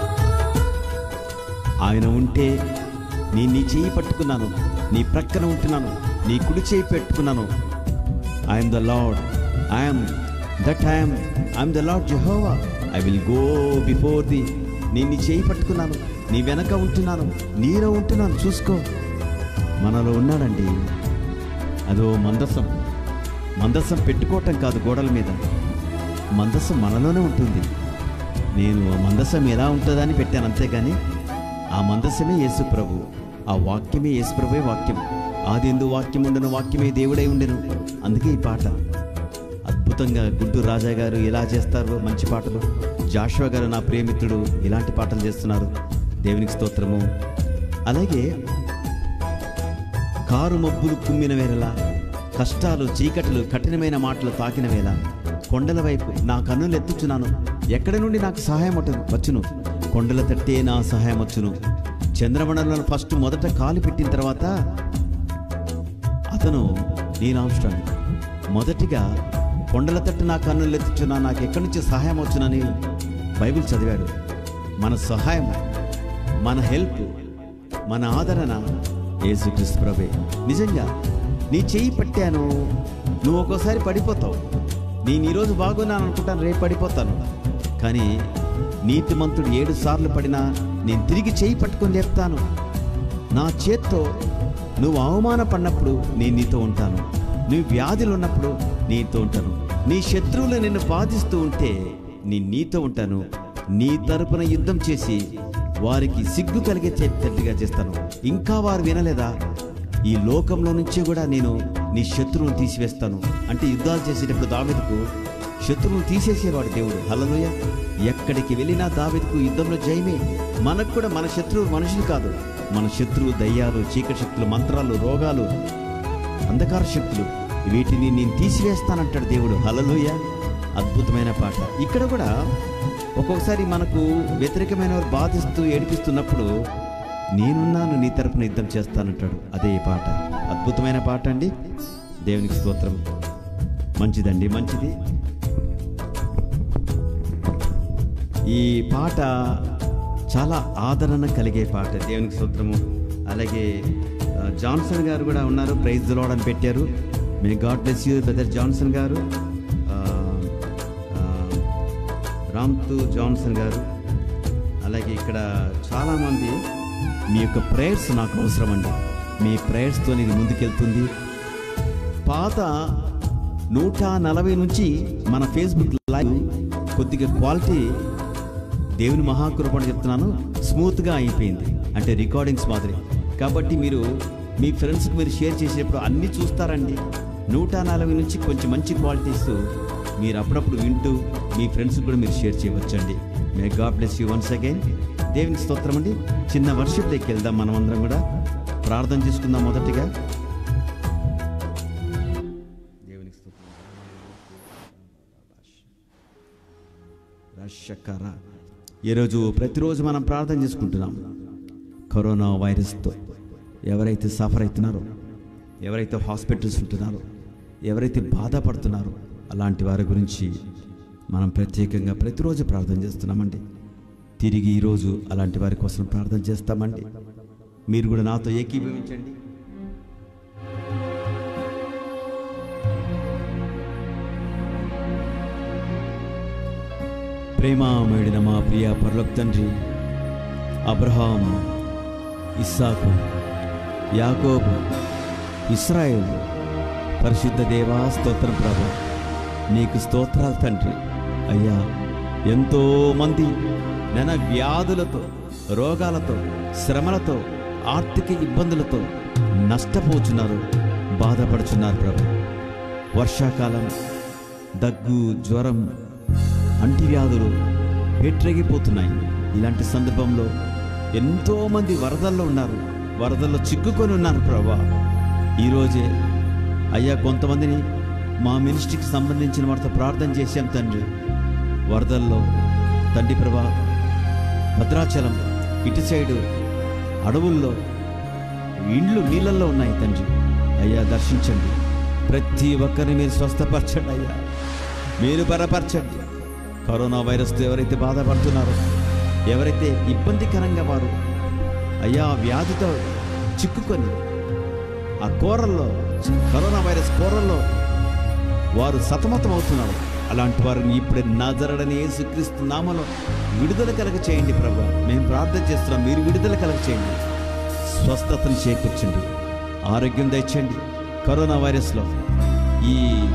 ఆయన ఉంటే నేను నీ చేయి పట్టుకున్నాను నీ ప్రక్కన ఉంటున్నాను నీ కుడి చేయి పెట్టుకున్నాను I'm the lord I'm that I'm I'm the lord Jehovah I will go before the నేను నీ చేయి పట్టుకున్నాను నీ వెనక ఉంటున్నాను నీలో ఉంటున్నాను చూసుకో మనలో ఉన్నాడండి అదో మందసం మందసం పెట్టుకోవటం కాదు గోడల మీద మందసం మనలోనే ఉంటుంది నేను ఆ మందసం ఎలా ఉంటుందని పెట్టాను అంతేగాని ఆ మందసమే యేసు ప్రభు ఆ వాక్యమే యేసు ప్రభువే వాక్యం ఆది ఎందు వాక్యం ఉండను వాక్యమే దేవుడై ఉండెను అందుకే ఈ పాట అద్భుతంగా గుంటూరు రాజా గారు ఎలా చేస్తారో మంచి పాటలు జాషువా గారు నా ప్రియమిత్రుడు ఇలాంటి పాటలు చేస్తున్నారు దేవునికి స్తోత్రము అలాగే కారు మబ్బులు కుమ్మిన వేళ కష్టాలు చీకట్లు కఠినమైన మాటలు తాకిన వేళ కొండల వైపు నా కన్నులు ఎత్తుచున్నాను ఎక్కడి నుండి నాకు సహాయం అటు- వచ్చును కొండల తట్టే నా సహాయం వచ్చును చంద్రమండలంలో ఫస్ట్ మొదట కాలు పెట్టిన తర్వాత అతను నీలాంశాడు మొదటిగా కొండల తట్టు నా కన్నులు ఎత్తుచున్నా నాకు ఎక్కడి నుంచి సహాయం వచ్చునని బైబిల్ చదివాడు మన సహాయం మన హెల్ప్ మన ఆదరణ యేసుక్రీస్తు ప్రభే నిజంగా నీ చేయి పట్టాను నువ్వు ఒక్కోసారి పడిపోతావు నేను ఈరోజు బాగున్నాను అనుకుంటాను రేపు పడిపోతాను కానీ నీతిమంతుడు ఏడు సార్లు పడినా నేను తిరిగి చేయి పట్టుకొని లేపుతాను నా చేత్తో నువ్వు అవమానపడినప్పుడు నేను నీతో ఉంటాను నువ్వు వ్యాధులు ఉన్నప్పుడు నీతో ఉంటాను నీ శత్రువులు నిన్ను బాధిస్తూ ఉంటే నేను నీతో ఉంటాను నీ తరపున యుద్ధం చేసి వారికి సిగ్గు కలిగేటట్టుగా చేస్తాను ఇంకా వారు వినలేదా ఈ లోకంలో నుంచి కూడా నేను నీ శత్రువును తీసివేస్తాను అంటే యుద్ధాలు చేసేటప్పుడు దావెదుకు శత్రువును తీసేసేవాడు దేవుడు హల్లలోయ ఎక్కడికి వెళ్ళినా దావెదుకు యుద్ధంలో జయమే మనకు కూడా మన శత్రువు మనుషులు కాదు మన శత్రువు దయ్యాలు చీకటి శక్తులు మంత్రాలు రోగాలు అంధకార శక్తులు వీటిని నేను తీసివేస్తానంటాడు దేవుడు హలలోయ అద్భుతమైన పాట ఇక్కడ కూడా ఒక్కొక్కసారి మనకు వ్యతిరేకమైన వారు బాధిస్తూ ఏడిపిస్తున్నప్పుడు నేనున్నాను నీ తరపున యుద్ధం చేస్తానంటాడు అదే ఈ పాట అద్భుతమైన పాట అండి దేవునికి స్తోత్రం మంచిదండి మంచిది ఈ పాట చాలా ఆదరణ కలిగే పాట దేవునికి స్తోత్రము అలాగే ఆ, జాన్సన్ గారు కూడా ఉన్నారు ప్రైజ్ లోడ్ అని పెట్టారు may God bless you brother Johnson గారు ఆ, ఆ, రామ్తు జాన్సన్ గారు అలాగే ఇక్కడ చాలామంది మీ యొక్క ప్రేయర్స్ నాకు అవసరం అండి మీ ప్రేయర్స్తో ఇది ముందుకెళ్తుంది పాత నూట నలభై నుంచి మన ఫేస్బుక్ లైవ్ కొద్దిగా క్వాలిటీ దేవుని మహాకృపణ చెప్తున్నాను స్మూత్గా అయిపోయింది అంటే రికార్డింగ్స్ మాదిరి కాబట్టి మీరు మీ ఫ్రెండ్స్కి మీరు షేర్ చేసేటప్పుడు అన్నీ చూస్తారండి నూట నలభై నుంచి కొంచెం మంచి క్వాలిటీస్ మీరు అప్పుడప్పుడు వింటూ మీ ఫ్రెండ్స్కి కూడా మీరు షేర్ చేయవచ్చండి may God bless you once again దేవునికి స్తోత్రం అండి చిన్న వర్షిప్లోకి వెళ్దాం మనమందరం కూడా ప్రార్థన చేసుకుందాం మొదటిగా దేవునికి స్తోత్రం రషకర ఈరోజు ప్రతిరోజు మనం ప్రార్థన చేసుకుంటున్నాం కరోనా వైరస్తో ఎవరైతే సఫర్ అవుతున్నారో ఎవరైతే హాస్పిటల్స్ ఉంటున్నారో ఎవరైతే బాధపడుతున్నారో అలాంటి వారి గురించి మనం ప్రత్యేకంగా ప్రతిరోజు ప్రార్థన చేస్తున్నామండి తిరిగి ఈరోజు అలాంటి వారి కోసం ప్రార్థన చేస్తామండి మీరు కూడా నాతో ఏకీభవించండి ప్రేమామేడిన మా ప్రియ పర్లోక్ తండ్రి అబ్రహాం ఇస్సాకు యాకోబు ఇస్రాయేల్ పరిశుద్ధ దేవా స్తోత్రం ప్రభు నీకు స్తోత్రాలు తండ్రి అయ్యా ఎంతో మంది నెన వ్యాధులతో రోగాలతో శ్రమలతో ఆర్థిక ఇబ్బందులతో నష్టపోతున్నారు బాధపడుచున్నారు ప్రభు వర్షాకాలం దగ్గు జ్వరం అంటివ్యాధులు పెట్టిపోతున్నాయి ఇలాంటి సందర్భంలో ఎంతోమంది వరదల్లో ఉన్నారు వరదల్లో చిక్కుకొని ఉన్నారు ప్రభా ఈరోజే అయ్యా కొంతమందిని మా మినిస్ట్రీకి సంబంధించిన వారితో ప్రార్థన చేశాం తండ్రి వరదల్లో తండ్రి ప్రభా భద్రాచలం ఇటు సైడు అడవుల్లో ఇండ్లు నీళ్ళల్లో ఉన్నాయి తండ్రి అయ్యా దర్శించండి ప్రతి ఒక్కరిని మీరు స్వస్థపరచండి అయ్యా మీరు బలపరచండి కరోనా వైరస్తో ఎవరైతే బాధపడుతున్నారో ఎవరైతే ఇబ్బందికరంగా వారు అయ్యా ఆ వ్యాధితో చిక్కుకొని ఆ కూరల్లో కరోనా వైరస్ కూరల్లో వారు సతమతం అవుతున్నారు అలాంటి వారిని ఇప్పుడే నజరడని యేసుక్రీస్తు నామలో విడుదల కలగ చేయండి ప్రభా మేము ప్రార్థన చేస్తున్నాం మీరు విడుదల కలగ చేయండి స్వస్థతను చేకూర్చండి ఆరోగ్యం తెచ్చండి కరోనా వైరస్లో ఈ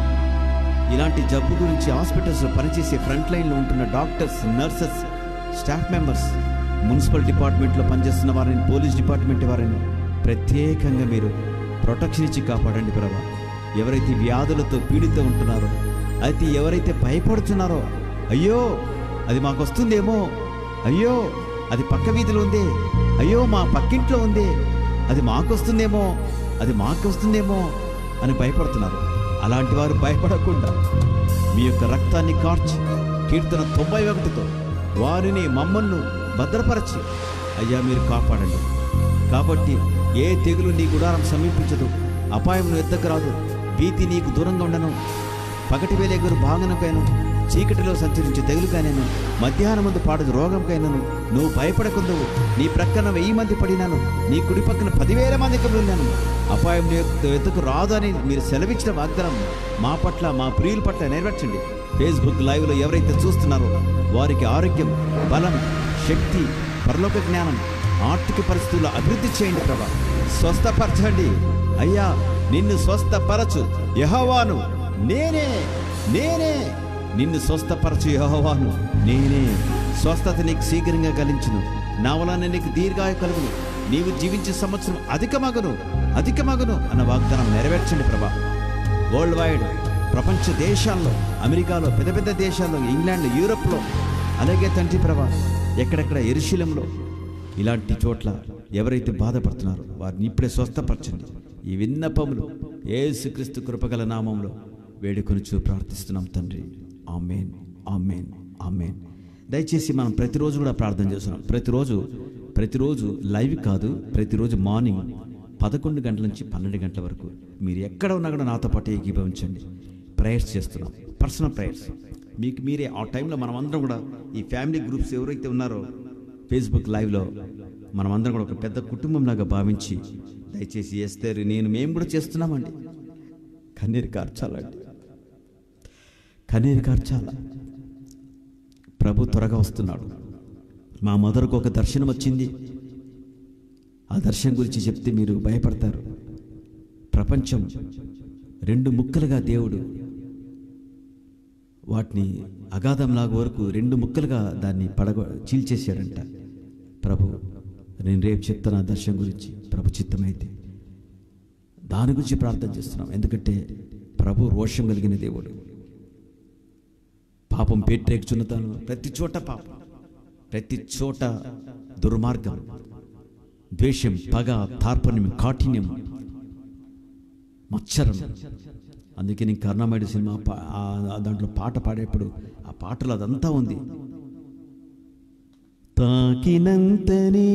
ఇలాంటి జబ్బు గురించి హాస్పిటల్స్లో పనిచేసే ఫ్రంట్ లైన్లో ఉంటున్న doctors nurses staff members municipal డిపార్ట్మెంట్లో పనిచేస్తున్న వారిని పోలీస్ డిపార్ట్మెంట్ వారిని ప్రత్యేకంగా మీరు ప్రొటెక్షన్ ఇచ్చి కాపాడండి ప్రభా ఎవరైతే వ్యాధులతో పీడిత ఉంటున్నారో అయితే ఎవరైతే భయపడుతున్నారో అయ్యో అది మాకు వస్తుందేమో అయ్యో అది పక్క వీధిలో ఉంది అయ్యో మా పక్కింట్లో ఉంది అది మాకు వస్తుందేమో అది మాకు వస్తుందేమో అని భయపడుతున్నారు అలాంటి వారు భయపడకుండా మీ యొక్క రక్తాన్ని కార్చి కీర్తన తొంభై ఒకటితో వారిని మమ్మల్ని భద్రపరచి అయ్యా మీరు కాపాడండి కాబట్టి ఏ తెగులు నీ గుడారం సమీపించదు అపాయం నువ్వు ఎద్దకు రాదు భీతి నీకు దూరంగా ఉండను పగటి వేలెగురు భాగనకైనా చీకటిలో సంచరించి తెగులుకైనాను మధ్యాహ్నం ముందు పాడదు రోగంకైనాను నువ్వు భయపడకుందువు నీ ప్రక్కన వెయ్యి మంది పడినాను నీ కుడి పక్కన పదివేల మందికి వెళ్ళాను అపాయం నీ యొక్క ఎత్తుకు రాదు అని మీరు సెలవిచ్చిన వాగ్దానం మా పట్ల మా ప్రియుల పట్ల నెరవేర్చండి ఫేస్బుక్ లైవ్లో ఎవరైతే చూస్తున్నారో వారికి ఆరోగ్యం బలం శక్తి పరలోక జ్ఞానం ఆర్థిక పరిస్థితుల్లో అభివృద్ధి చేయండి ప్రభా స్వస్థపరచండి అయ్యా నిన్ను స్వస్థపరచు యహోవాను నేనే నేనే నిన్ను స్వస్థపరచు యహోవాను నేనే స్వస్థత నీకు శీఘ్రంగా గలించును నా వలన నీకు దీర్ఘాయు కలుగును నీవు జీవించే సంవత్సరం అధికమగును అధికమగును అన్న వాగ్దానం నెరవేర్చండి ప్రభా వరల్డ్ వైడ్ ప్రపంచ దేశాల్లో అమెరికాలో పెద్ద పెద్ద దేశాల్లో ఇంగ్లాండ్ యూరోప్లో అలాగే తండ్రి ప్రభా ఎక్కడెక్కడ ఎరుశీలంలో ఇలాంటి చోట్ల ఎవరైతే బాధపడుతున్నారో వారిని ఇప్పుడే స్వస్థపరచండి ఈ విన్నపములు ఏసుక్రీస్తు కృపగల నామంలో వేడుకొనుచు ప్రార్థిస్తున్నాం తండ్రి ఆమెన్ ఆమెన్ ఆమెన్ దయచేసి మనం ప్రతిరోజు కూడా ప్రార్థన చేస్తున్నాం ప్రతిరోజు ప్రతిరోజు లైవ్ కాదు ప్రతిరోజు మార్నింగ్ పదకొండు గంటల నుంచి పన్నెండు గంటల వరకు మీరు ఎక్కడ ఉన్నా కూడా నాతో పాటు ఏకీభవించండి ప్రేయర్స్ చేస్తున్నాం పర్సనల్ ప్రేయర్స్ మీకు మీరే ఆ టైంలో మనం అందరం కూడా ఈ ఫ్యామిలీ గ్రూప్స్ ఎవరైతే ఉన్నారో ఫేస్బుక్ లైవ్లో మనం అందరం కూడా ఒక పెద్ద కుటుంబంలాగా భావించి దయచేసి ఎస్తారు నేను మేము కూడా చేస్తున్నామండి కన్నీరు కార్చాలండి కన్నీరు కార్చాల ప్రభు త్వరగా వస్తున్నాడు మా మదర్కు ఒక దర్శనం వచ్చింది ఆ దర్శనం గురించి చెప్తే మీరు భయపడతారు ప్రపంచం రెండు ముక్కలుగా దేవుడు వాటిని అగాధంలాగా వరకు రెండు ముక్కలుగా దాన్ని పడగ చీల్చేశాడంట ప్రభు నేను రేపు చెప్తాను ఆ దర్శనం గురించి ప్రభు చిత్తమైతే దాని గురించి ప్రార్థన చేస్తున్నాం ఎందుకంటే ప్రభు రోషం కలిగిన దేవుడు పాపం పేట్రేకుచున్నతాను ప్రతి చోట పాపం ప్రతి చోట దుర్మార్గం ద్వేషం పగ తార్పణ్యం కాఠిన్యం మత్సరం అందుకే నేను కర్ణామయుడు సినిమా పా- ఆ- ఆ దాంట్లో పాట పాడేప్పుడు ఆ పాటలో అదంతా ఉంది తాకినంతనే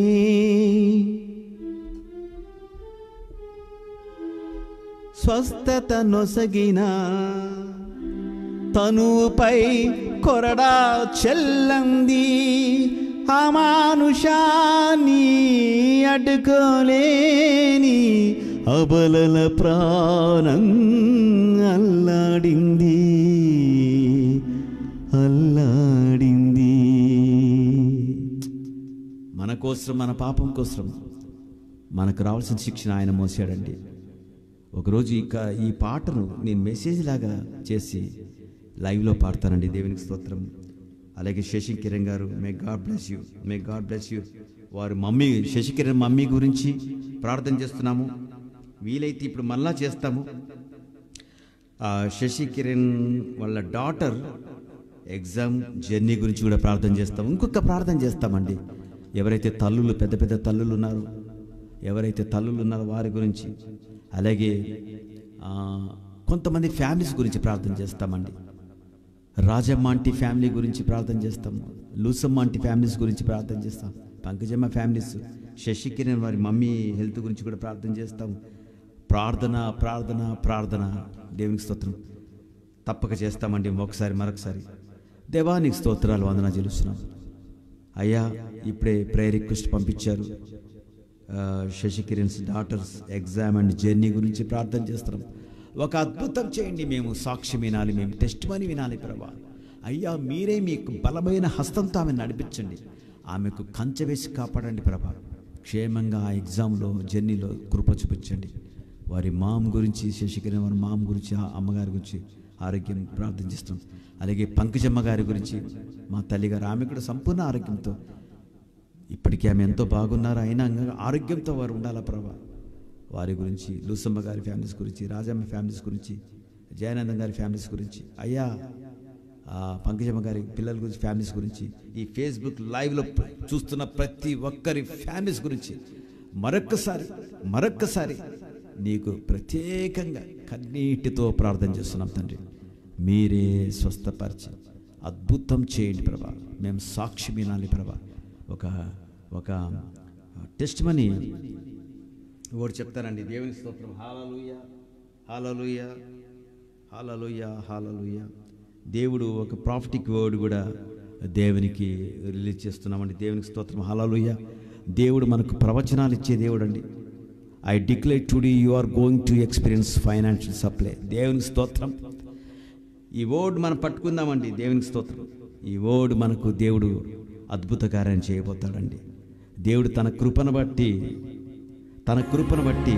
స్వస్థత నొసగిన తనుపై కొరడా చెల్లంది అమానుషాన్ని అడ్డుకోలేని అబలల ప్రాణం అల్లాడింది అల్లాడింది మన కోసం మన పాపం కోసం మనకు రావాల్సిన శిక్షణ ఆయన మోసాడండి ఒకరోజు ఇక ఈ పాటను నేను మెసేజ్ లాగా చేసి లైవ్లో పాడతానండి దేవునికి స్తోత్రం అలాగే శశి కిరణ్ గారు may God bless you may God bless you వారి మమ్మీ శశి కిరణ్ మమ్మీ గురించి ప్రార్థన చేస్తున్నాము వీలైతే ఇప్పుడు మళ్ళా చేస్తాము ఆ, శశి కిరణ్ వాళ్ళ డాటర్ ఎగ్జామ్ జర్నీ గురించి కూడా ప్రార్థన చేస్తాం ఇంకొక ప్రార్థన చేస్తామండి ఎవరైతే తల్లులు పెద్ద పెద్ద తల్లులు ఉన్నారో ఎవరైతే తల్లులు ఉన్నారో వారి గురించి అలాగే ఆ, కొంతమంది ఫ్యామిలీస్ గురించి ప్రార్థన చేస్తామండి రాజమ్మ ఆంటీ ఫ్యామిలీ గురించి ప్రార్థన చేస్తాం లూసమ్మ ఆంటీ ఫ్యామిలీస్ గురించి ప్రార్థన చేస్తాం పంకజమ్మ ఫ్యామిలీస్ శశి కిరణ్ వారి మమ్మీ హెల్త్ గురించి కూడా ప్రార్థన చేస్తాం ప్రార్థన ప్రార్థన ప్రార్థన దేవునికి స్తోత్రం తప్పక చేస్తామండి ఒకసారి మరొకసారి దేవానికి స్తోత్రాలు వందన చెల్లిస్తున్నాం అయ్యా ఇప్పుడే ప్రేయర్ రిక్వెస్ట్ పంపించారు ఆ, Sashi Kiran's daughters exam and journey గురించి ప్రార్థన చేస్తున్నాం ఒక అద్భుతం చేయండి మేము సాక్ష్యం వినాలి మేము టెస్ట్ మని వినాలి ప్రభా అయ్యా మీరే మీకు బలమైన హస్తంతో ఆమె నడిపించండి ఆమెకు కంచె వేసి కాపాడండి ప్రభా క్షేమంగా ఆ ఎగ్జామ్లో జర్నీలో కృప చూపించండి వారి మామ్ గురించి శశికిరణ్ వారి మామ్ గురించి ఆ అమ్మగారి గురించి ఆరోగ్యం ప్రార్థన చేస్తాం అలాగే పంకజమ్మ గారి గురించి మా తల్లిగారు ఆమె కూడా సంపూర్ణ ఆరోగ్యంతో ఇప్పటికీ ఆమె ఎంతో బాగున్నారు అయినా ఇంకా ఆరోగ్యంతో వారు ఉండాలా ప్రభా వారి గురించి లూసమ్మ గారి ఫ్యామిలీస్ గురించి రాజమ్మ ఫ్యామిలీస్ గురించి జయానందం గారి ఫ్యామిలీస్ గురించి అయ్యా ఆ పంకజమ్మ గారి పిల్లల గురించి ఫ్యామిలీస్ గురించి ఈ ఫేస్బుక్ లైవ్లో ప్ర- చూస్తున్న ప్రతి ఒక్కరి ఫ్యామిలీస్ గురించి మరొక్కసారి మరొక్కసారి నీకు ప్రత్యేకంగా కన్నీటితో ప్రార్థన చేస్తున్నాం తండ్రి మీరే స్వస్థపరిచి అద్భుతం చేయండి ప్రభా మేము సాక్షి వినాలి ప్రభా ఒక ఒక టెస్ట్ మనీ ఒకటి చెప్తానండి దేవుని స్తోత్రం హాలలుయ హాలలుయ హాలలుయ హాలలుయ దేవుడు ఒక ప్రాఫిటిక్ వర్డ్ కూడా దేవునికి రిలీజ్ చేస్తున్నామండి దేవునికి స్తోత్రం హాలలుయ దేవుడు మనకు ప్రవచనాలు ఇచ్చే దేవుడు అండి I declare today you are going to experience financial supply దేవునికి స్తోత్రం ఈ వర్డ్ మనం పట్టుకుందామండి దేవునికి స్తోత్రం ఈ వర్డ్ మనకు దేవుడు అద్భుత కార్యం చేయబోతాడండి దేవుడు తన కృపను బట్టి తన కృపను బట్టి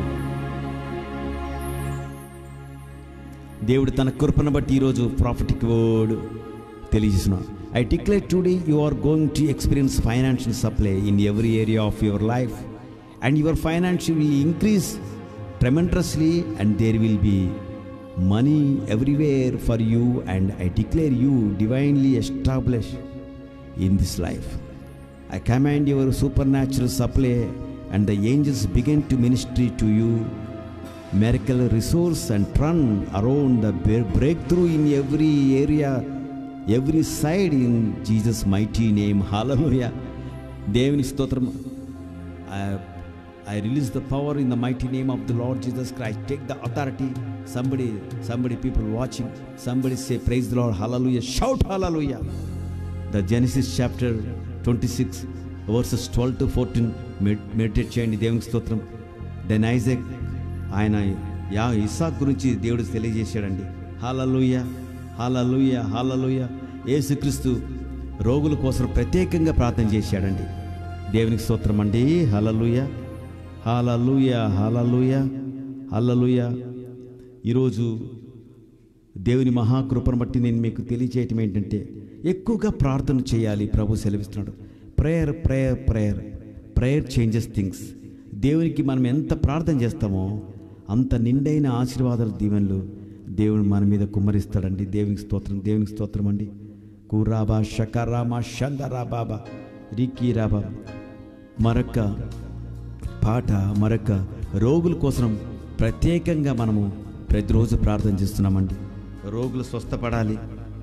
దేవుడు తన కృపను బట్టి ఈరోజు ప్రాఫిటిక్ వర్డ్ తెలియజేస్తున్నాడు I declare today you are going to experience financial supply in every area of your life and your financial will increase tremendously and there will be money everywhere for you and i declare you divinely established in this life i command your supernatural supply and the angels begin to ministry to you miracle resource and turn around the bre- breakthrough in every area every side in jesus mighty name hallelujah దేవుని స్తోత్రం I- I release the power in the mighty name of the Lord Jesus Christ. Take the authority. Somebody, somebody, people watching, somebody say, Praise the Lord, hallelujah. Shout hallelujah. The Genesis chapter 26, verses 12 to 14, med- meditate చేయండి దేవునికి స్తోత్రం then Isaac ఆయన యా Isaac గురించి దేవుడు తెలియజేశాడండి hallelujah hallelujah hallelujah యేసుక్రీస్తు రోగుల కోసం ప్రత్యేకంగా ప్రార్థన చేశాడండి దేవునికి స్తోత్రం అండి హలలుయ హాలలుయ హాలలుయ హల్లలుయ ఈరోజు దేవుని మహాకృపను బట్టి నేను మీకు తెలియచేయటం ఏంటంటే ఎక్కువగా ప్రార్థన చేయాలి ప్రభు సెలవిస్తున్నాడు prayer prayer prayer prayer changes things దేవునికి మనం ఎంత ప్రార్థన చేస్తామో అంత నిండైన ఆశీర్వాదాలు దీవెనలు దేవుడు మన మీద కుమ్మరిస్తాడండి దేవునికి స్తోత్రం దేవునికి స్తోత్రం అండి కూరాబా షకరామా షందరా బాబా రికీ రాబా మరొక పాట మరొక రోగుల కోసం ప్రత్యేకంగా మనము ప్రతిరోజు ప్రార్థన చేస్తున్నామండి రోగులు స్వస్థపడాలి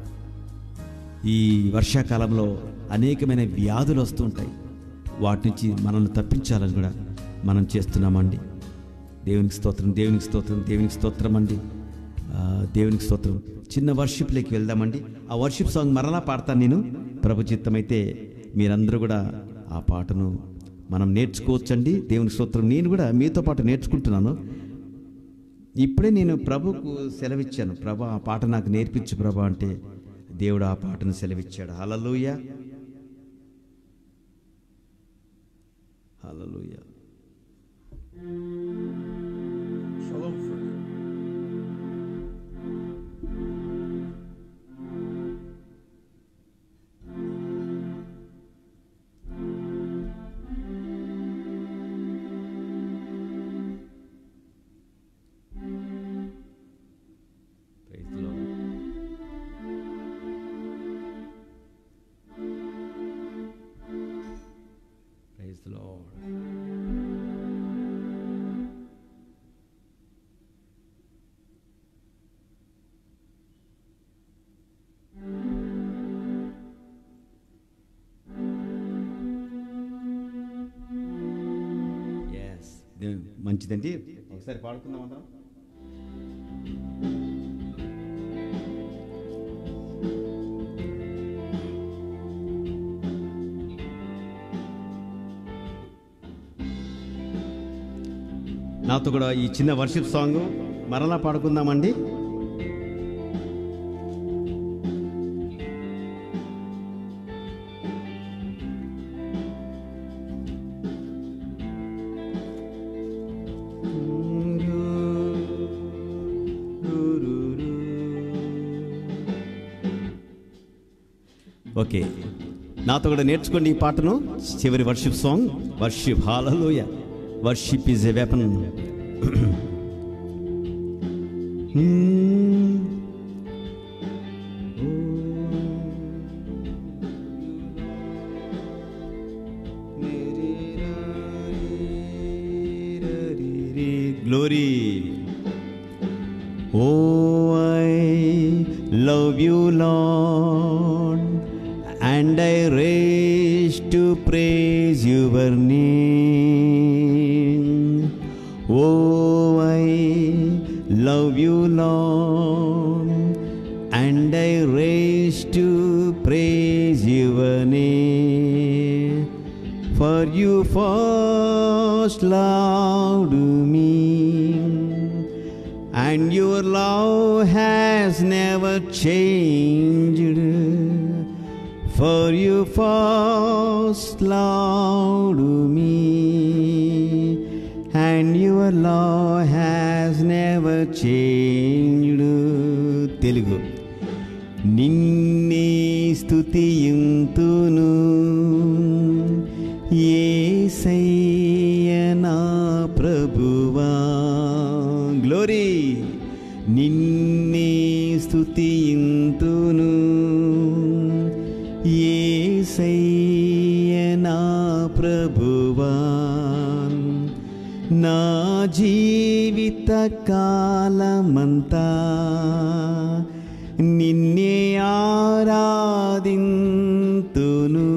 ఈ వర్షాకాలంలో అనేకమైన వ్యాధులు వస్తుంటాయి వాటి నుంచి మనల్ని తప్పించాలని కూడా మనం చేస్తున్నామండి దేవునికి స్తోత్రం దేవునికి స్తోత్రం దేవునికి స్తోత్రం అండి ఆ, దేవునికి స్తోత్రం చిన్న వర్షిప్లోకి వెళ్దామండి ఆ వర్షిప్ సాంగ్ మరలా పాడతాను నేను ప్రభు చిత్తమైతే మీరందరూ కూడా ఆ పాటను మనం నేర్చుకోవచ్చండి దేవునికి స్తోత్రం నేను కూడా మీతో పాటు నేర్చుకుంటున్నాను ఇప్పుడే నేను ప్రభుకు సెలవిచ్చాను ప్రభు ఆ పాట నాకు నేర్పించు ప్రభు అంటే దేవుడు ఆ పాటను సెలవిచ్చాడు హలలుయ హలలుయ Shalom, friend. దే- మంచిదండి ఒకసారి పాడుకుందాం అందరం నాతో కూడా ఈ చిన్న వర్షిప్ సాంగ్ మరలా పాడుకుందామండి ఓకే నాతో కూడా నేర్చుకోండి ఈ పాటను చివరి worship song worship hallelujah worship is a weapon Glory. Oh, I love you, Lord, and I raise to praise your name. Oh, I love you, Lord, and I raise to praise your name. For you first loved me, and your love has never changed. For you first loved me, and your love has never changed. Telugu నిన్నే స్తుతియుంతును ఏసయ్య నా ప్రభువా glory నిన్నే స్తుతియుంతును ఏసయ్య నా ప్రభువా నా జీవిత కాలమంతా నిన్నే ఆరాధింతును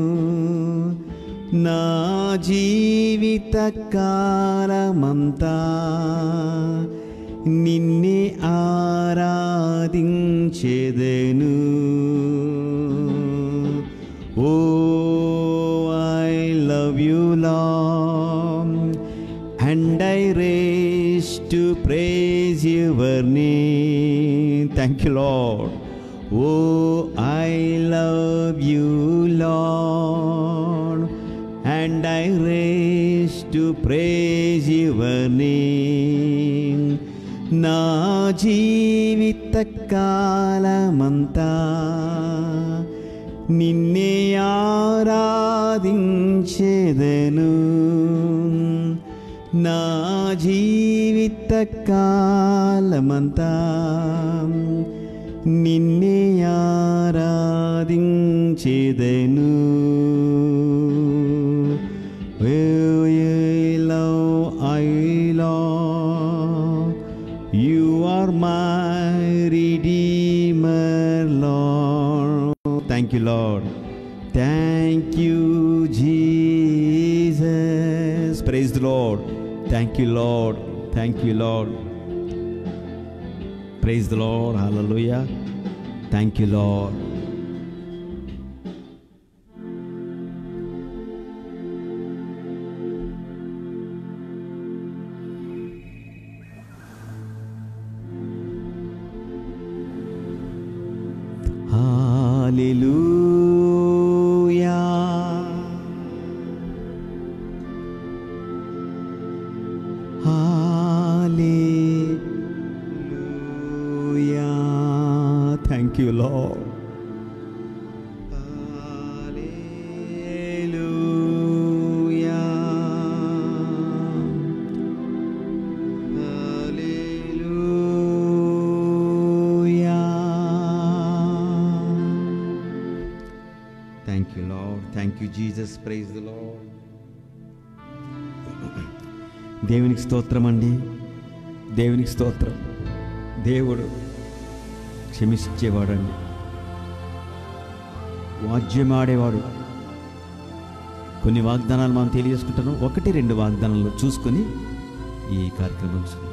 నా జీవిత కాలమంతా నిన్నే ఆరాధించెదను oh I love you lord and I raise to praise your name. Thank you, Lord. Oh, I love you, Lord, and I raise to praise your name. నా జీవిత కాలమంతా నిన్నే ఆరాధించేదను నా జీవిత కాలమంతా నిన్నే ఆరాధించేదను You are my Redeemer, Lord. Thank you, Lord. Thank you, Jesus. Praise the Lord. Thank you, Lord. Thank you, Lord. Praise the Lord. Hallelujah. Thank you, Lord. Hallelujah. Hallelujah. Thank you, Lord. Thank you, Lord. Thank you, Jesus. Praise the Lord. దేవునికి స్తోత్రం అండి దేవునికి స్తోత్రం దేవుడు క్షమించేవాడండి వాద్యం ఆడేవాడు కొన్ని వాగ్దానాలు మనం తెలియజేసుకుంటాను ఒకటి రెండు వాగ్దానాలు చూసుకొని ఈ కార్యక్రమం ముగిస్తున్నాం.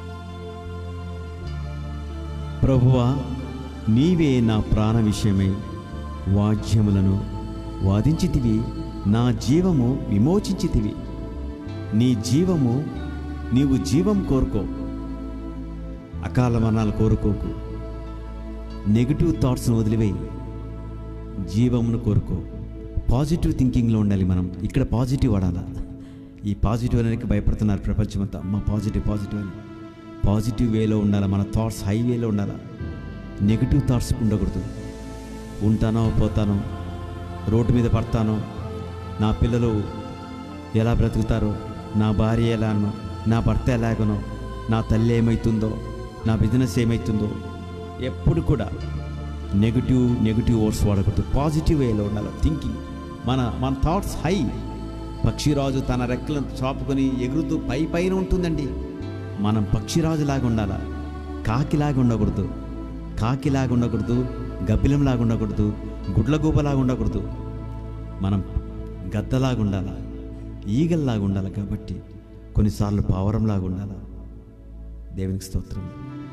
ప్రభువా నీవే నా ప్రాణ విషయమై వాద్యములను వాదించితివి నా జీవము విమోచించితివి నీ జీవము నీవు జీవం కోరుకో అకాల మరణాలు కోరుకోకు నెగిటివ్ థాట్స్ను వదిలివేయి జీవమును కోరుకో పాజిటివ్ థింకింగ్లో ఉండాలి మనం ఇక్కడ పాజిటివ్ వాడాలా ఈ పాజిటివ్ అనేది భయపడుతున్నారు ప్రపంచమంతా అమ్మ పాజిటివ్ పాజిటివ్ అని పాజిటివ్ వేలో ఉండాలి మన థాట్స్ హై వేలో ఉండాలి నెగిటివ్ థాట్స్ ఉండకూడదు ఉంటానో పోతానో రోడ్డు మీద పడతానో నా పిల్లలు ఎలా బ్రతుకుతారో నా భార్య ఎలానో నా భర్త ఎలాగనో నా తల్లి ఏమవుతుందో నా బిజినెస్ ఏమవుతుందో ఎప్పుడు కూడా నెగిటివ్ నెగిటివ్ వర్డ్స్ వాడకూడదు పాజిటివ్ వేలో ఉండాలి థింకింగ్ మన మన థాట్స్ హై పక్షిరాజు తన రెక్కలను చాపుకొని ఎగురుతూ పై పైన ఉంటుందండి మనం పక్షిరాజులాగా ఉండాలా కాకిలాగా ఉండకూడదు కాకిలాగా ఉండకూడదు గబ్బిలంలాగా ఉండకూడదు గుడ్లగూబలాగా ఉండకూడదు మనం గద్దలాగా ఉండాలా ఈగల్లాగా ఉండాలి కాబట్టి కొన్నిసార్లు పావరంలాగా ఉండాలా దేవునికి స్తోత్రం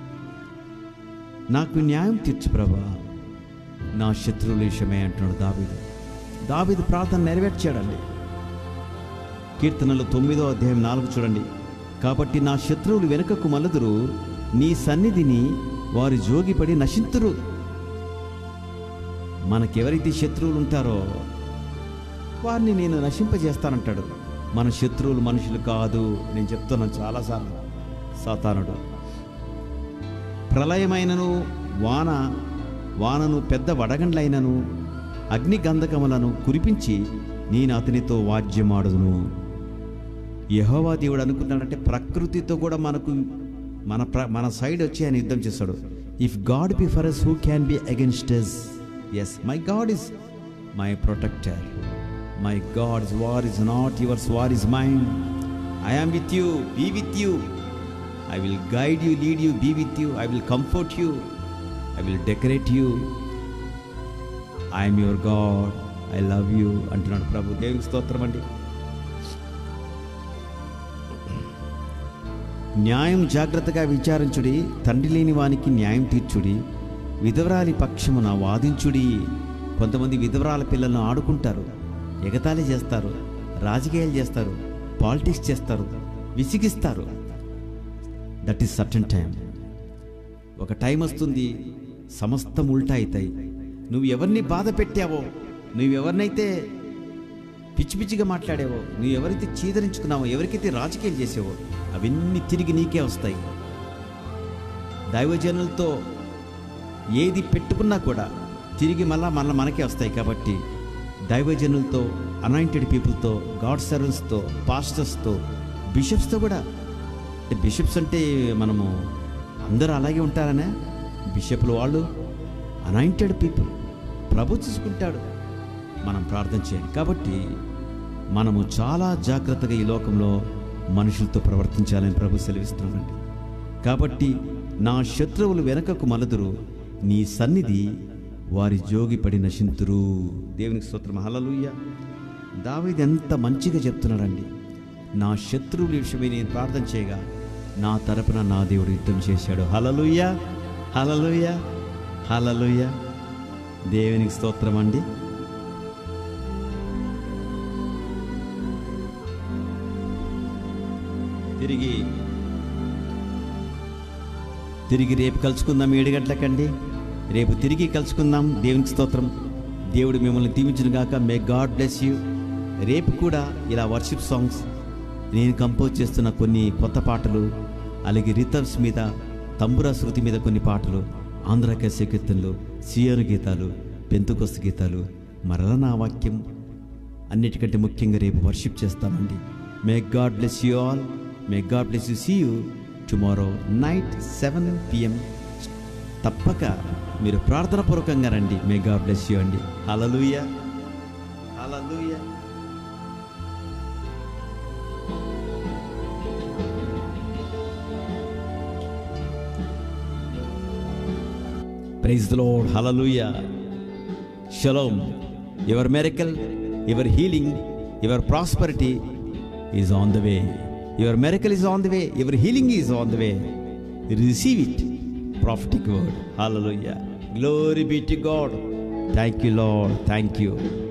నాకు న్యాయం తీర్చు ప్రభా నా శత్రువుల విషయమే అంటున్నాడు దావీదు దావీదు ప్రార్థన నెరవేర్చాడండి కీర్తనలు తొమ్మిదో అధ్యాయం నాలుగు చూడండి కాబట్టి నా శత్రువులు వెనుకకు మలదురు నీ సన్నిధిని వారి జోగిపడి నశింతురు మనకెవరైతే శత్రువులు ఉంటారో వారిని నేను నశింపజేస్తానంటాడు మన శత్రువులు మనుషులు కాదు నేను చెప్తున్నాను చాలాసార్లు సాతానుడు ప్రళయమైనను వాన వానను పెద్ద వడగండ్లైనను అగ్ని గంధకములను కురిపించి నేను అతనితో వాద్యమాడుదును యహోవా దేవుడు అనుకున్నాడంటే ప్రకృతితో కూడా మనకు మన ప్ర మన సైడ్ వచ్చి ఆయన యుద్ధం చేస్తాడు if God be for us who can be against us yes my God is my protector my God's war is not yours war is mind I am with you be with you I will guide you lead you be with you I will comfort you I will decorate you I'm your God I love you అంటున్నాడు ప్రభు దేవునికి స్తోత్రం అండి న్యాయం జాగ్రత్తగా విచారించుడి తండ్రి లేని వానికి న్యాయం తీర్చుడి విధవరాలి పక్షమున వాదించుడి కొంతమంది విధవరాల పిల్లలను ఆడుకుంటారు ఎగతాళి చేస్తారు రాజకీయాలు చేస్తారు పాలిటిక్స్ చేస్తారు విసిగిస్తారు దట్ ఈస్ సర్టన్ టైం ఒక టైం వస్తుంది సమస్తం ఉల్టా అవుతాయి నువ్వు ఎవరిని బాధ పెట్టావో నువ్వు ఎవరినైతే పిచ్చి పిచ్చిగా మాట్లాడావో నువ్వు ఎవరైతే చీదరించుకున్నావో ఎవరికైతే రాజకీయాలు చేసావో అవన్నీ తిరిగి నీకే వస్తాయి దైవజనులతో ఏది పెట్టుకున్నా కూడా తిరిగి మళ్ళా మళ్ళీ మనకే వస్తాయి కాబట్టి దైవజనులతో అనాయింటెడ్ పీపుల్తో గాడ్ సర్వెంట్స్తో పాస్టర్స్తో బిషప్స్తో కూడా అంటే బిషప్స్ అంటే మనము అందరూ అలాగే ఉంటారనే బిషప్లు వాళ్ళు అనాయింటెడ్ పీపుల్ ప్రభు చూసుకుంటాడు మనం ప్రార్థన చేయాలి కాబట్టి మనము చాలా జాగ్రత్తగా ఈ లోకంలో మనుషులతో ప్రవర్తించాలని ప్రభు సెలవిస్తున్నాడండి కాబట్టి నా శత్రువులు వెనకకు మలదురు నీ సన్నిధి వారి జోగిపడి నశింతురు దేవునికి స్తోత్రం హల్లెలూయా దావీదు ఎంత మంచిగా చెప్తున్నాడండి నా శత్రువుల విషయమై నేను ప్రార్థన చేయగా నా తరపున నా దేవుడు యుద్ధం చేశాడు హలలుయ హలలుయ హలలుయ దేవునికి స్తోత్రం అండి తిరిగి తిరిగి రేపు కలుసుకుందాం ఏడు గంటలకండి రేపు తిరిగి కలుసుకుందాం దేవునికి స్తోత్రం దేవుడు మిమ్మల్ని దీవించిన గాక మే గాడ్ బ్లెస్ యూ రేపు కూడా ఇలా వర్షిప్ సాంగ్స్ నేను కంపోజ్ చేస్తున్న కొన్ని కొత్త పాటలు అలాగే రిథమ్స్ మీద తంబురా శృతి మీద కొన్ని పాటలు ఆంధ్ర కశ్య కీర్తనలు సియోను గీతాలు పెంతుకొస్తు గీతాలు మరల నా వాక్యం అన్నిటికంటే ముఖ్యంగా రేపు వర్షిప్ చేస్తామండి may God bless you all may God bless you see you tomorrow night seven PM తప్పక మీరు ప్రార్థన పూర్వకంగా రండి మే గాడ్ బ్లెస్ యూ అండి hallelujah hallelujah praise the lord hallelujah shalom your miracle your healing your prosperity is on the way your miracle is on the way your healing is on the way receive it prophetic word hallelujah glory be to God thank you lord thank you